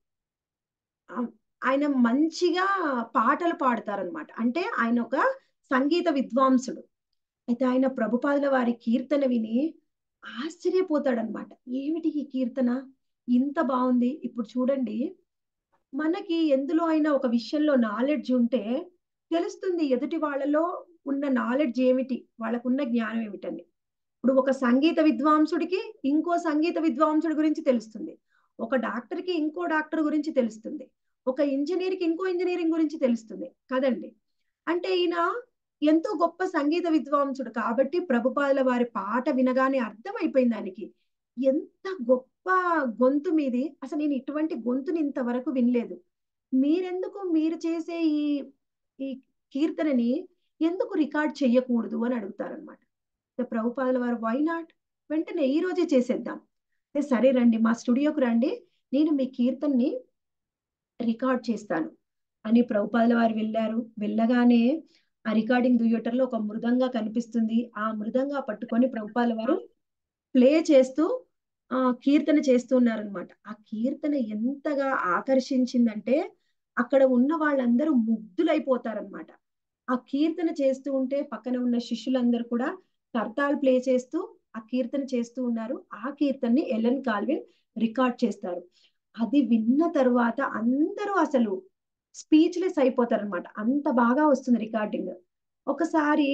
ఆయన మంచిగా పాటలు పాడతారనమాట అంటే ఆయన ఒక సంగీత విద్వాంసుడు అయితే ఆయన ప్రభుపాదుల వారి కీర్తన విని ఆశ్చర్యపోతాడనమాట ఏమిటి ఈ కీర్తన ఇంత బాగుంది ఇప్పుడు చూడండి మనకి ఎందులో అయినా ఒక విషయంలో నాలెడ్జ్ ఉంటే తెలుస్తుంది ఎదుటి వాళ్ళలో ఉన్న నాలెడ్జ్ ఏమిటి వాళ్ళకున్న జ్ఞానం ఏమిటని ఇప్పుడు ఒక సంగీత విద్వాంసుడికి ఇంకో సంగీత విద్వాంసుడి గురించి తెలుస్తుంది ఒక డాక్టర్కి ఇంకో డాక్టర్ గురించి తెలుస్తుంది ఒక ఇంజనీర్కి ఇంకో ఇంజనీరింగ్ గురించి తెలుస్తుంది కదండి అంటే ఈయన ఎంతో గొప్ప సంగీత విద్వాంసుడు కాబట్టి ప్రభుపాదుల వారి పాట వినగానే అర్థమైపోయింది ఆయనకి ఎంత గొప్ప గొంతు మీది అసలు నేను ఇటువంటి గొంతుని ఇంతవరకు వినలేదు మీరెందుకు మీరు చేసే ఈ ఈ కీర్తనని ఎందుకు రికార్డ్ చెయ్యకూడదు అని అడుగుతారనమాట ప్రభుపాదుల వారు వై నాట్ వెంటనే ఈ రోజే చేసేద్దాం సరే రండి మా స్టూడియోకి రండి నేను మీ కీర్తన్ని రికార్డ్ చేస్తాను అని ప్రభుపాదుల వారు వెళ్ళారు వెళ్ళగానే ఆ రికార్డింగ్ థియేటర్ లో ఒక మృదంగా కనిపిస్తుంది ఆ మృదంగా పట్టుకొని ప్రభుపాదుల వారు ప్లే చేస్తూ ఆ కీర్తన చేస్తూ ఉన్నారనమాట ఆ కీర్తన ఎంతగా ఆకర్షించిందంటే అక్కడ ఉన్న వాళ్ళందరూ ముగ్ధులైపోతారనమాట ఆ కీర్తన చేస్తూ ఉంటే పక్కన ఉన్న శిష్యులందరూ కూడా కర్తాలు ప్లే చేస్తూ ఆ కీర్తన చేస్తూ ఉన్నారు ఆ కీర్తనని ఎలెన్ కాల్విన్ రికార్డ్ చేస్తారు అది విన్న తరువాత అందరూ అసలు స్పీచ్లెస్ అయిపోతారనమాట అంత బాగా వస్తుంది రికార్డింగ్ ఒకసారి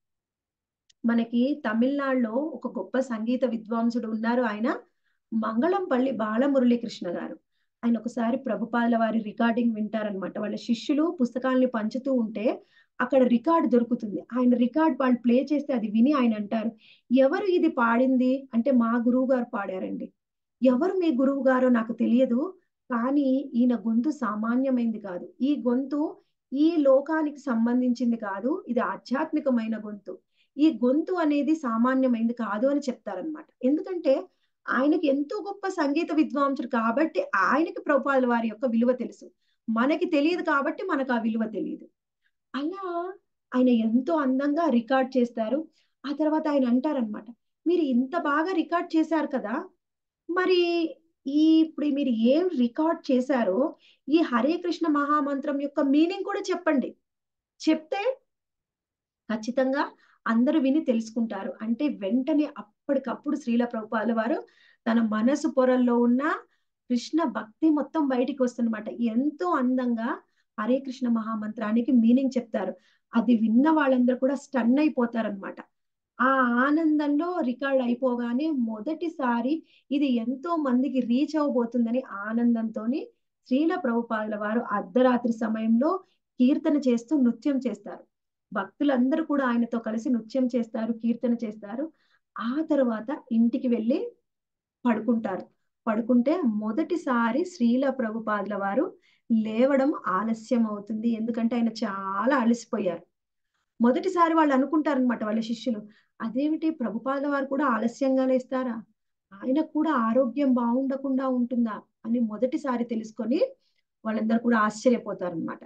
మనకి తమిళనాడులో ఒక గొప్ప సంగీత విద్వాంసుడు ఉన్నారు ఆయన మంగళంపల్లి బాలమురళీకృష్ణ గారు ఆయన ఒకసారి ప్రభుపాదుల వారి రికార్డింగ్ వింటారనమాట వాళ్ళ శిష్యులు పుస్తకాలని పంచుతూ ఉంటే అక్కడ రికార్డ్ దొరుకుతుంది ఆయన రికార్డ్ వాళ్ళు ప్లే చేస్తే అది విని ఆయన అంటారు ఎవరు ఇది పాడింది అంటే మా గురువు గారు పాడారండి ఎవరు మీ గురువు గారో నాకు తెలియదు కానీ ఈయన గొంతు సామాన్యమైంది కాదు ఈ గొంతు ఈ లోకానికి సంబంధించింది కాదు ఇది ఆధ్యాత్మికమైన గొంతు ఈ గొంతు అనేది సామాన్యమైంది కాదు అని చెప్తారనమాట ఎందుకంటే ఆయనకి ఎంతో గొప్ప సంగీత విద్వాంసుడు కాబట్టి ఆయనకి ప్రభుపాదుల వారి యొక్క విలువ తెలుసు మనకి తెలియదు కాబట్టి మనకు ఆ విలువ తెలియదు అలా ఆయన ఎంతో అందంగా రికార్డ్ చేస్తారు ఆ తర్వాత ఆయన అంటారనమాట మీరు ఇంత బాగా రికార్డ్ చేశారు కదా మరి ఈ ఇప్పుడు మీరు ఏం రికార్డ్ చేశారో ఈ హరే కృష్ణ మహామంత్రం యొక్క మీనింగ్ కూడా చెప్పండి చెప్తే ఖచ్చితంగా అందరూ విని తెలుసుకుంటారు అంటే వెంటనే అప్పటికప్పుడు శ్రీల ప్రభుపాల వారు తన మనసు పొరల్లో ఉన్న కృష్ణ భక్తి మొత్తం బయటికి వస్తుందన్నమాట ఎంతో అందంగా హరే కృష్ణ మహామంత్రానికి మీనింగ్ చెప్తారు అది విన్న వాళ్ళందరూ కూడా స్టన్ అయిపోతారనమాట ఆ ఆనందంలో రికార్డ్ అయిపోగానే మొదటిసారి ఇది ఎంతో మందికి రీచ్ అవబోతుందని ఆనందంతోని శ్రీల ప్రభుపాదుల వారు అర్ధరాత్రి సమయంలో కీర్తన చేస్తూ నృత్యం చేస్తారు భక్తులందరూ కూడా ఆయనతో కలిసి నృత్యం చేస్తారు కీర్తన చేస్తారు ఆ తర్వాత ఇంటికి వెళ్ళి పడుకుంటారు పడుకుంటే మొదటిసారి శ్రీల ప్రభుపాదుల వారు లేవడం ఆలస్యం అవుతుంది ఎందుకంటే ఆయన చాలా అలసిపోయారు మొదటిసారి వాళ్ళు అనుకుంటారనమాట వాళ్ళ శిష్యులు అదేమిటి ప్రభుపాదుల వారు కూడా ఆలస్యంగానే ఇస్తారా ఆయనకు కూడా ఆరోగ్యం బాగుండకుండా ఉంటుందా అని మొదటిసారి తెలుసుకొని వాళ్ళందరూ కూడా ఆశ్చర్యపోతారనమాట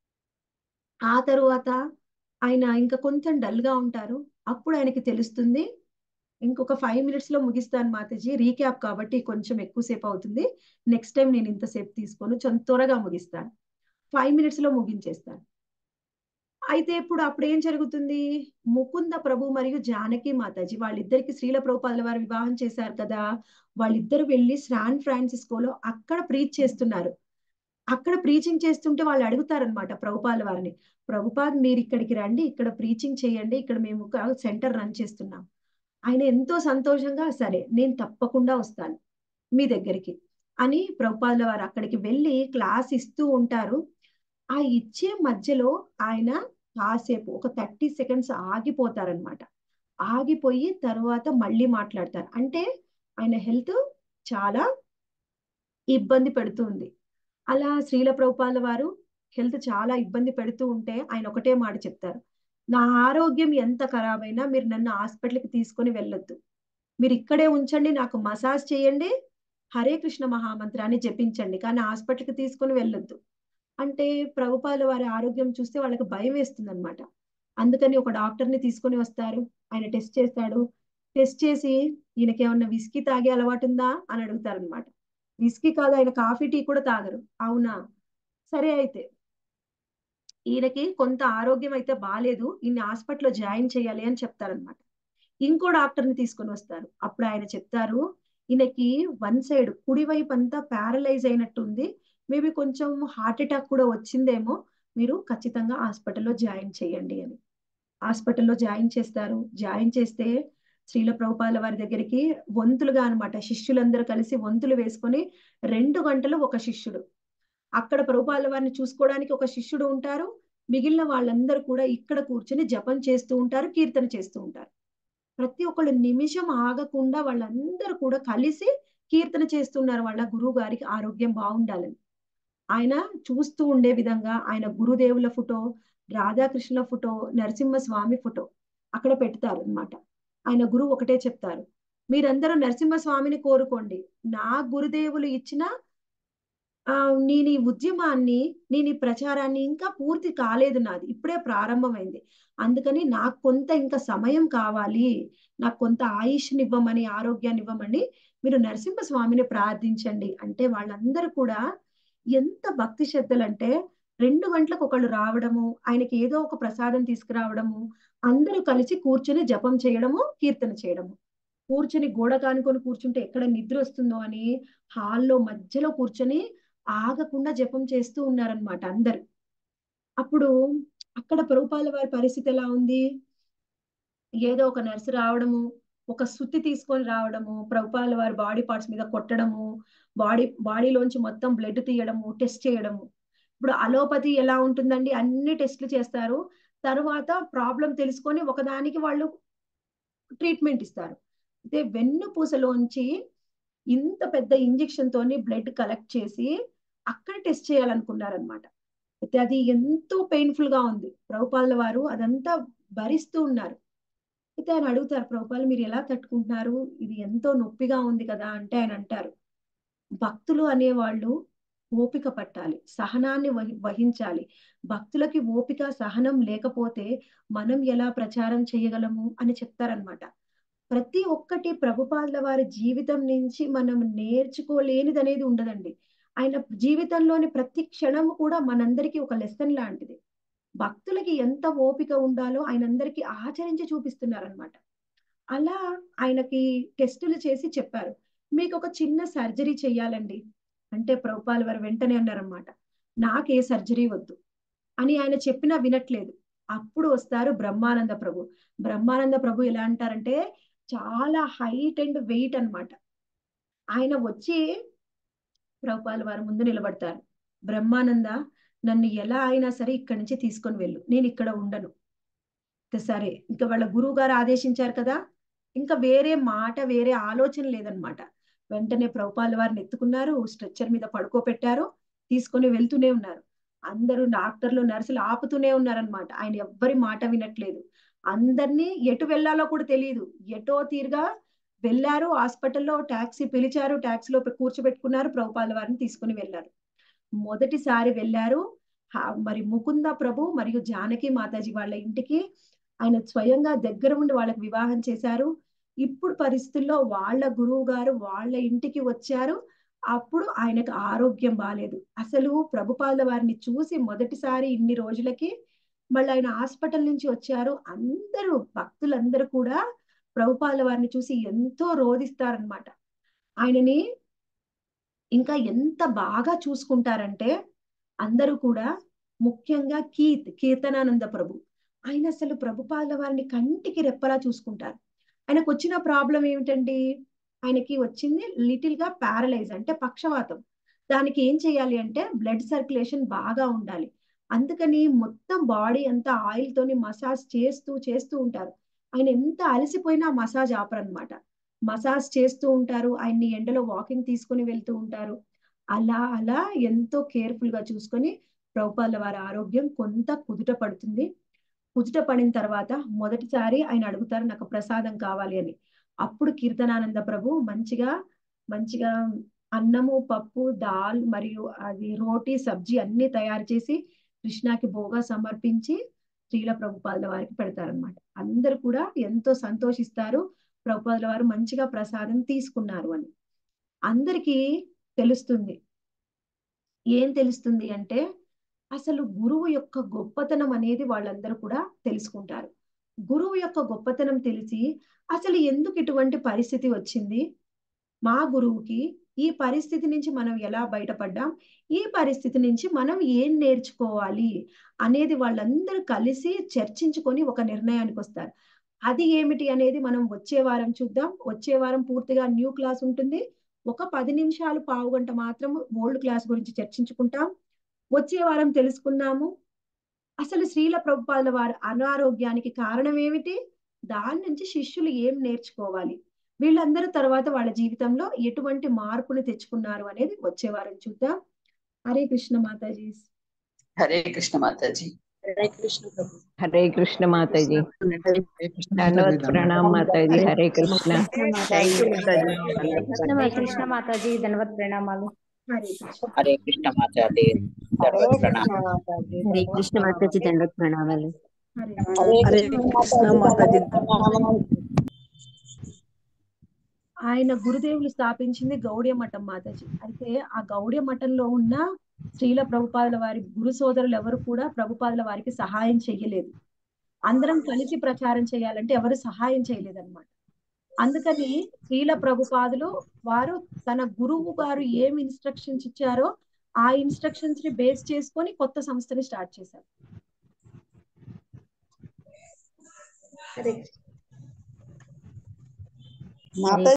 ఆ తరువాత ఆయన ఇంకా కొంచెం డల్ గా ఉంటారు అప్పుడు ఆయనకి తెలుస్తుంది ఇంకొక ఫైవ్ మినిట్స్ లో ముగిస్తాను మాతాజీ రీక్యాప్ కాబట్టి కొంచెం ఎక్కువసేపు అవుతుంది నెక్స్ట్ టైం నేను ఇంతసేపు తీసుకొని కొంచెం త్వరగా ముగిస్తాను ఫైవ్ మినిట్స్ లో ముగించేస్తాను అయితే ఇప్పుడు అప్పుడు ఏం జరుగుతుంది ముకుంద ప్రభు మరియు జానకి మాతాజీ వాళ్ళిద్దరికి శ్రీల ప్రభుపాదుల వారు వివాహం చేశారు కదా వాళ్ళిద్దరు వెళ్ళి శాన్ ఫ్రాన్సిస్కోలో అక్కడ ప్రీచ్ చేస్తున్నారు అక్కడ ప్రీచింగ్ చేస్తుంటే వాళ్ళు అడుగుతారనమాట ప్రభుపాల వారిని ప్రభుపాద్ మీరు ఇక్కడికి రండి ఇక్కడ ప్రీచింగ్ చేయండి ఇక్కడ మేము ఒక సెంటర్ రన్ చేస్తున్నాం ఆయన ఎంతో సంతోషంగా సరే నేను తప్పకుండా వస్తాను మీ దగ్గరికి అని ప్రభుపాదుల వారు అక్కడికి వెళ్ళి క్లాస్ ఇస్తూ ఉంటారు ఆ ఇచ్చే మధ్యలో ఆయన కాసేపు ఒక థర్టీ సెకండ్స్ ఆగిపోతారనమాట ఆగిపోయి తర్వాత మళ్ళీ మాట్లాడతారు అంటే ఆయన హెల్త్ చాలా ఇబ్బంది పెడుతుంది అలా శ్రీల ప్రభుపాల వారు హెల్త్ చాలా ఇబ్బంది పెడుతూ ఉంటే ఆయన ఒకటే మాట చెప్తారు నా ఆరోగ్యం ఎంత ఖరాబ్ అయినా మీరు నన్ను హాస్పిటల్కి తీసుకొని వెళ్ళొద్దు మీరు ఇక్కడే ఉంచండి నాకు మసాజ్ చేయండి హరే కృష్ణ మహామంత్రాన్ని జపించండి కానీ హాస్పిటల్కి తీసుకొని వెళ్ళొద్దు అంటే ప్రభుపాల వారి ఆరోగ్యం చూస్తే వాళ్ళకి భయం వేస్తుంది అనమాట అందుకని ఒక డాక్టర్ని తీసుకొని వస్తారు ఆయన టెస్ట్ చేస్తాడు టెస్ట్ చేసి ఈయనకి ఏమన్నా విస్కీ తాగే అలవాటు ఉందా అని అడుగుతారు అనమాట విస్కీ కాదు ఆయన కాఫీ టీ కూడా తాగరు అవునా సరే అయితే ఈయనకి కొంత ఆరోగ్యం అయితే బాగాలేదు ఈయన హాస్పిటల్లో జాయిన్ చేయాలి అని చెప్తారనమాట ఇంకో డాక్టర్ని తీసుకొని వస్తారు అప్పుడు ఆయన చెప్తారు ఈయనకి వన్ సైడ్ కుడి వైపు అంతా ప్యారలైజ్ అయినట్టుంది మేబీ కొంచెం హార్ట్ అటాక్ కూడా వచ్చిందేమో మీరు ఖచ్చితంగా హాస్పిటల్లో జాయిన్ చేయండి అని హాస్పిటల్లో జాయిన్ చేస్తారు జాయిన్ చేస్తే శ్రీల ప్రభుపాల వారి దగ్గరికి వంతులుగా అనమాట శిష్యులందరూ కలిసి వంతులు వేసుకొని రెండు గంటలు ఒక శిష్యుడు అక్కడ ప్రభుపాల వారిని చూసుకోవడానికి ఒక శిష్యుడు ఉంటారు మిగిలిన వాళ్ళందరూ కూడా ఇక్కడ కూర్చొని జపం చేస్తూ ఉంటారు కీర్తన చేస్తూ ఉంటారు ప్రతి ఒక్కళ్ళు నిమిషం ఆగకుండా వాళ్ళందరూ కూడా కలిసి కీర్తన చేస్తున్నారు వాళ్ళ గురువు గారికి ఆరోగ్యం బాగుండాలని ఆయన చూస్తూ ఉండే విధంగా ఆయన గురుదేవుల photo Radhakrishna photo Narasimha Swami photo అక్కడ పెడతారు అనమాట ఆయన గురువు ఒకటే చెప్తారు మీరందరూ నరసింహ స్వామిని కోరుకోండి నా గురుదేవులు ఇచ్చిన ఆ నేను ఈ ఉద్యమాన్ని నేను ఈ ప్రచారాన్ని ఇంకా పూర్తి కాలేదు నాది ఇప్పుడే ప్రారంభమైంది అందుకని నాకు కొంత ఇంకా సమయం కావాలి నాకు కొంత ఆయుష్ని ఇవ్వమని ఆరోగ్యాన్ని ఇవ్వమని మీరు నరసింహ స్వామిని ప్రార్థించండి అంటే వాళ్ళందరూ కూడా ఎంత భక్తి శ్రద్ధలు అంటే రెండు గంటలకు ఒకళ్ళు రావడము ఆయనకి ఏదో ఒక ప్రసాదం తీసుకురావడము అందరూ కలిసి కూర్చొని జపం చేయడము కీర్తన చేయడము కూర్చొని గోడ కానుకొని కూర్చుంటే ఎక్కడ నిద్ర వస్తుందో అని హాల్లో మధ్యలో కూర్చొని ఆగకుండా జపం చేస్తూ ఉన్నారనమాట అందరు అప్పుడు అక్కడ ప్రభుపాల వారి పరిస్థితి ఎలా ఉంది ఏదో ఒక నర్సు రావడము ఒక సుత్తి తీసుకొని రావడము ప్రభుపాల వారి బాడీ పార్ట్స్ మీద కొట్టడము బాడీ బాడీలోంచి మొత్తం బ్లడ్ తీయడము టెస్ట్ చేయడము ఇప్పుడు అలోపతి ఎలా ఉంటుందండి అన్ని టెస్ట్లు చేస్తారు తర్వాత ప్రాబ్లం తెలుసుకొని ఒకదానికి వాళ్ళు ట్రీట్మెంట్ ఇస్తారు అయితే వెన్నుపూసలోంచి ఇంత పెద్ద ఇంజెక్షన్ తోని బ్లడ్ కలెక్ట్ చేసి అక్కడ టెస్ట్ చేయాలనుకున్నారనమాట అయితే అది ఎంతో పెయిన్ఫుల్ గా ఉంది ప్రభుపాల వారు అదంతా భరిస్తూ ఉన్నారు అయితే ఆయన అడుగుతారు ప్రభుపాలు మీరు ఎలా తట్టుకుంటున్నారు ఇది ఎంతో నొప్పిగా ఉంది కదా అంటే ఆయన అంటారు భక్తులు అనేవాళ్ళు ఓపిక పట్టాలి సహనాన్ని వహి వహించాలి భక్తులకి ఓపిక సహనం లేకపోతే మనం ఎలా ప్రచారం చేయగలము అని చెప్తారనమాట ప్రతి ఒక్కటి ప్రభుపాదుల వారి జీవితం నుంచి మనం నేర్చుకోలేనిది అనేది ఉండదండి ఆయన జీవితంలోని ప్రతి క్షణం కూడా మనందరికీ ఒక లెసన్ లాంటిది భక్తులకి ఎంత ఓపిక ఉండాలో ఆయన అందరికీ ఆచరించి చూపిస్తున్నారనమాట అలా ఆయనకి టెస్టులు చేసి చెప్పారు మీకు ఒక చిన్న సర్జరీ చెయ్యాలండి అంటే ప్రభుపాల్ వారు వెంటనే అన్నారనమాట నాకే సర్జరీ వద్దు అని ఆయన చెప్పినా వినట్లేదు అప్పుడు వస్తారు బ్రహ్మానంద ప్రభు బ్రహ్మానంద ప్రభు ఎలా అంటారంటే చాలా హైట్ అండ్ వెయిట్ అనమాట ఆయన వచ్చి ప్రభుపాల వారు ముందు నిలబడతారు బ్రహ్మానంద నన్ను ఎలా అయినా సరే ఇక్కడి నుంచి తీసుకొని వెళ్ళు నేను ఇక్కడ ఉండను సరే ఇంకా వాళ్ళ గురువు గారు ఆదేశించారు కదా ఇంకా వేరే మాట వేరే ఆలోచన లేదనమాట వెంటనే ప్రభుపాల వారిని ఎత్తుకున్నారు స్ట్రెచ్చర్ మీద పడుకోబెట్టారు తీసుకొని వెళ్తూనే ఉన్నారు అందరూ డాక్టర్లు నర్సులు ఆపుతూనే ఉన్నారనమాట ఆయన ఎవ్వరి మాట వినట్లేదు అందరినీ ఎటు వెళ్ళాలో కూడా తెలియదు ఎటో తీరుగా వెళ్ళారు హాస్పిటల్లో ట్యాక్సీ పిలిచారు ట్యాక్సీలో కూర్చోబెట్టుకున్నారు ప్రభుపాల వారిని తీసుకుని వెళ్ళారు మొదటిసారి వెళ్ళారు మరి ముకుంద ప్రభు మరియు జానకి మాతాజీ వాళ్ళ ఇంటికి ఆయన స్వయంగా దగ్గర ఉండి వాళ్ళకి వివాహం చేశారు ఇప్పుడు పరిస్థితుల్లో వాళ్ళ గురువు గారు వాళ్ళ ఇంటికి వచ్చారు అప్పుడు ఆయనకు ఆరోగ్యం బాగాలేదు అసలు ప్రభుపాల వారిని చూసి మొదటిసారి ఇన్ని రోజులకి మళ్ళీ ఆయన హాస్పిటల్ నుంచి వచ్చారు అందరూ భక్తులందరూ కూడా ప్రభుపాల వారిని చూసి ఎంతో రోధిస్తారనమాట ఆయనని ఇంకా ఎంత బాగా చూసుకుంటారంటే అందరూ కూడా ముఖ్యంగా కీర్త్ కీర్తనానంద ప్రభు ఆయన అసలు ప్రభుపాల వారిని కంటికి రెప్పలా చూసుకుంటారు ఆయనకు వచ్చిన ప్రాబ్లం ఏమిటండి ఆయనకి వచ్చింది లిటిల్ గా ప్యారలైజ్ అంటే పక్షవాతం దానికి ఏం చేయాలి అంటే బ్లడ్ సర్క్యులేషన్ బాగా ఉండాలి అందుకని మొత్తం బాడీ అంతా ఆయిల్ తోని మసాజ్ చేస్తూ చేస్తూ ఉంటారు ఆయన ఎంత అలసిపోయినా మసాజ్ ఆపరనమాట మసాజ్ చేస్తూ ఉంటారు ఆయన్ని ఎండలో వాకింగ్ తీసుకుని వెళ్తూ ఉంటారు అలా అలా ఎంతో కేర్ఫుల్ గా చూసుకొని ప్రభుపాల వారి ఆరోగ్యం కొంత కుదుట పడుతుంది కుదుట పడిన తర్వాత మొదటిసారి ఆయన అడుగుతారు నాకు ప్రసాదం కావాలి అని అప్పుడు కీర్తనానంద ప్రభు మంచిగా మంచిగా అన్నము పప్పు దాల్ మరియు అది రోటీ సబ్జీ అన్ని తయారు చేసి కృష్ణాకి భోగా సమర్పించి శ్రీల ప్రభుపాదుల వారికి పెడతారనమాట అందరు కూడా ఎంతో సంతోషిస్తారు ప్రభుపాదుల వారు మంచిగా ప్రసాదం తీసుకున్నారు అని అందరికీ తెలుస్తుంది ఏం తెలుస్తుంది అంటే అసలు గురువు యొక్క గొప్పతనం అనేది వాళ్ళందరూ కూడా తెలుసుకుంటారు గురువు యొక్క గొప్పతనం తెలిసి అసలు ఎందుకు ఇటువంటి పరిస్థితి వచ్చింది మా గురువుకి ఈ పరిస్థితి నుంచి మనం ఎలా బయటపడ్డాం ఈ పరిస్థితి నుంచి మనం ఏం నేర్చుకోవాలి అనేది వాళ్ళందరూ కలిసి చర్చించుకొని ఒక నిర్ణయానికి వస్తారు అది ఏమిటి అనేది మనం వచ్చే వారం చూద్దాం వచ్చే వారం పూర్తిగా న్యూ క్లాస్ ఉంటుంది ఒక పది నిమిషాలు పావు గంట మాత్రం ఓల్డ్ క్లాస్ గురించి చర్చించుకుంటాం వచ్చే వారం తెలుసుకున్నాము అసలు శ్రీల ప్రభుపాదుల వారి అనారోగ్యానికి కారణం ఏమిటి దాని నుంచి శిష్యులు ఏం నేర్చుకోవాలి వీళ్ళందరూ తర్వాత వాళ్ళ జీవితంలో ఎటువంటి మార్పులు తెచ్చుకున్నారు అనేది వచ్చే వారం చూద్దాం హరే కృష్ణ మాతాజీ హరే కృష్ణ మాతాజీ హరే కృష్ణ ప్రభు హరే కృష్ణ మాతాజీ దండవత్ ప్రణామ్ మాతాజీ హరే కృష్ణ కృష్ణ కృష్ణ మాతాజీ ధన్యవాద ప్రణామాలు హరే కృష్ణ హరే కృష్ణ మాతాజీ ధన్యవాద ప్రణామం హరే కృష్ణ మాతాజీ ధన్యవాద ప్రణామాలు హరే హరే కృష్ణ మాతాజీ ఆయన గురుదేవులు స్థాపించింది గౌడ్య మఠం మాతాజీ అయితే ఆ గౌడ్య మఠంలో ఉన్న శ్రీల ప్రభుపాదుల వారి గురు సోదరులు ఎవరు కూడా ప్రభుపాదుల వారికి సహాయం చెయ్యలేదు అందరం కలిసి ప్రచారం చేయాలంటే ఎవరు సహాయం చేయలేదన్నమాట అందుకని శ్రీల ప్రభుపాదులు వారు తన గురువు గారు ఏం ఇన్స్ట్రక్షన్స్ ఇచ్చారో ఆ ఇన్స్ట్రక్షన్స్ ని బేస్ చేసుకొని కొత్త సంస్థని స్టార్ట్ చేశారు మాతాజీ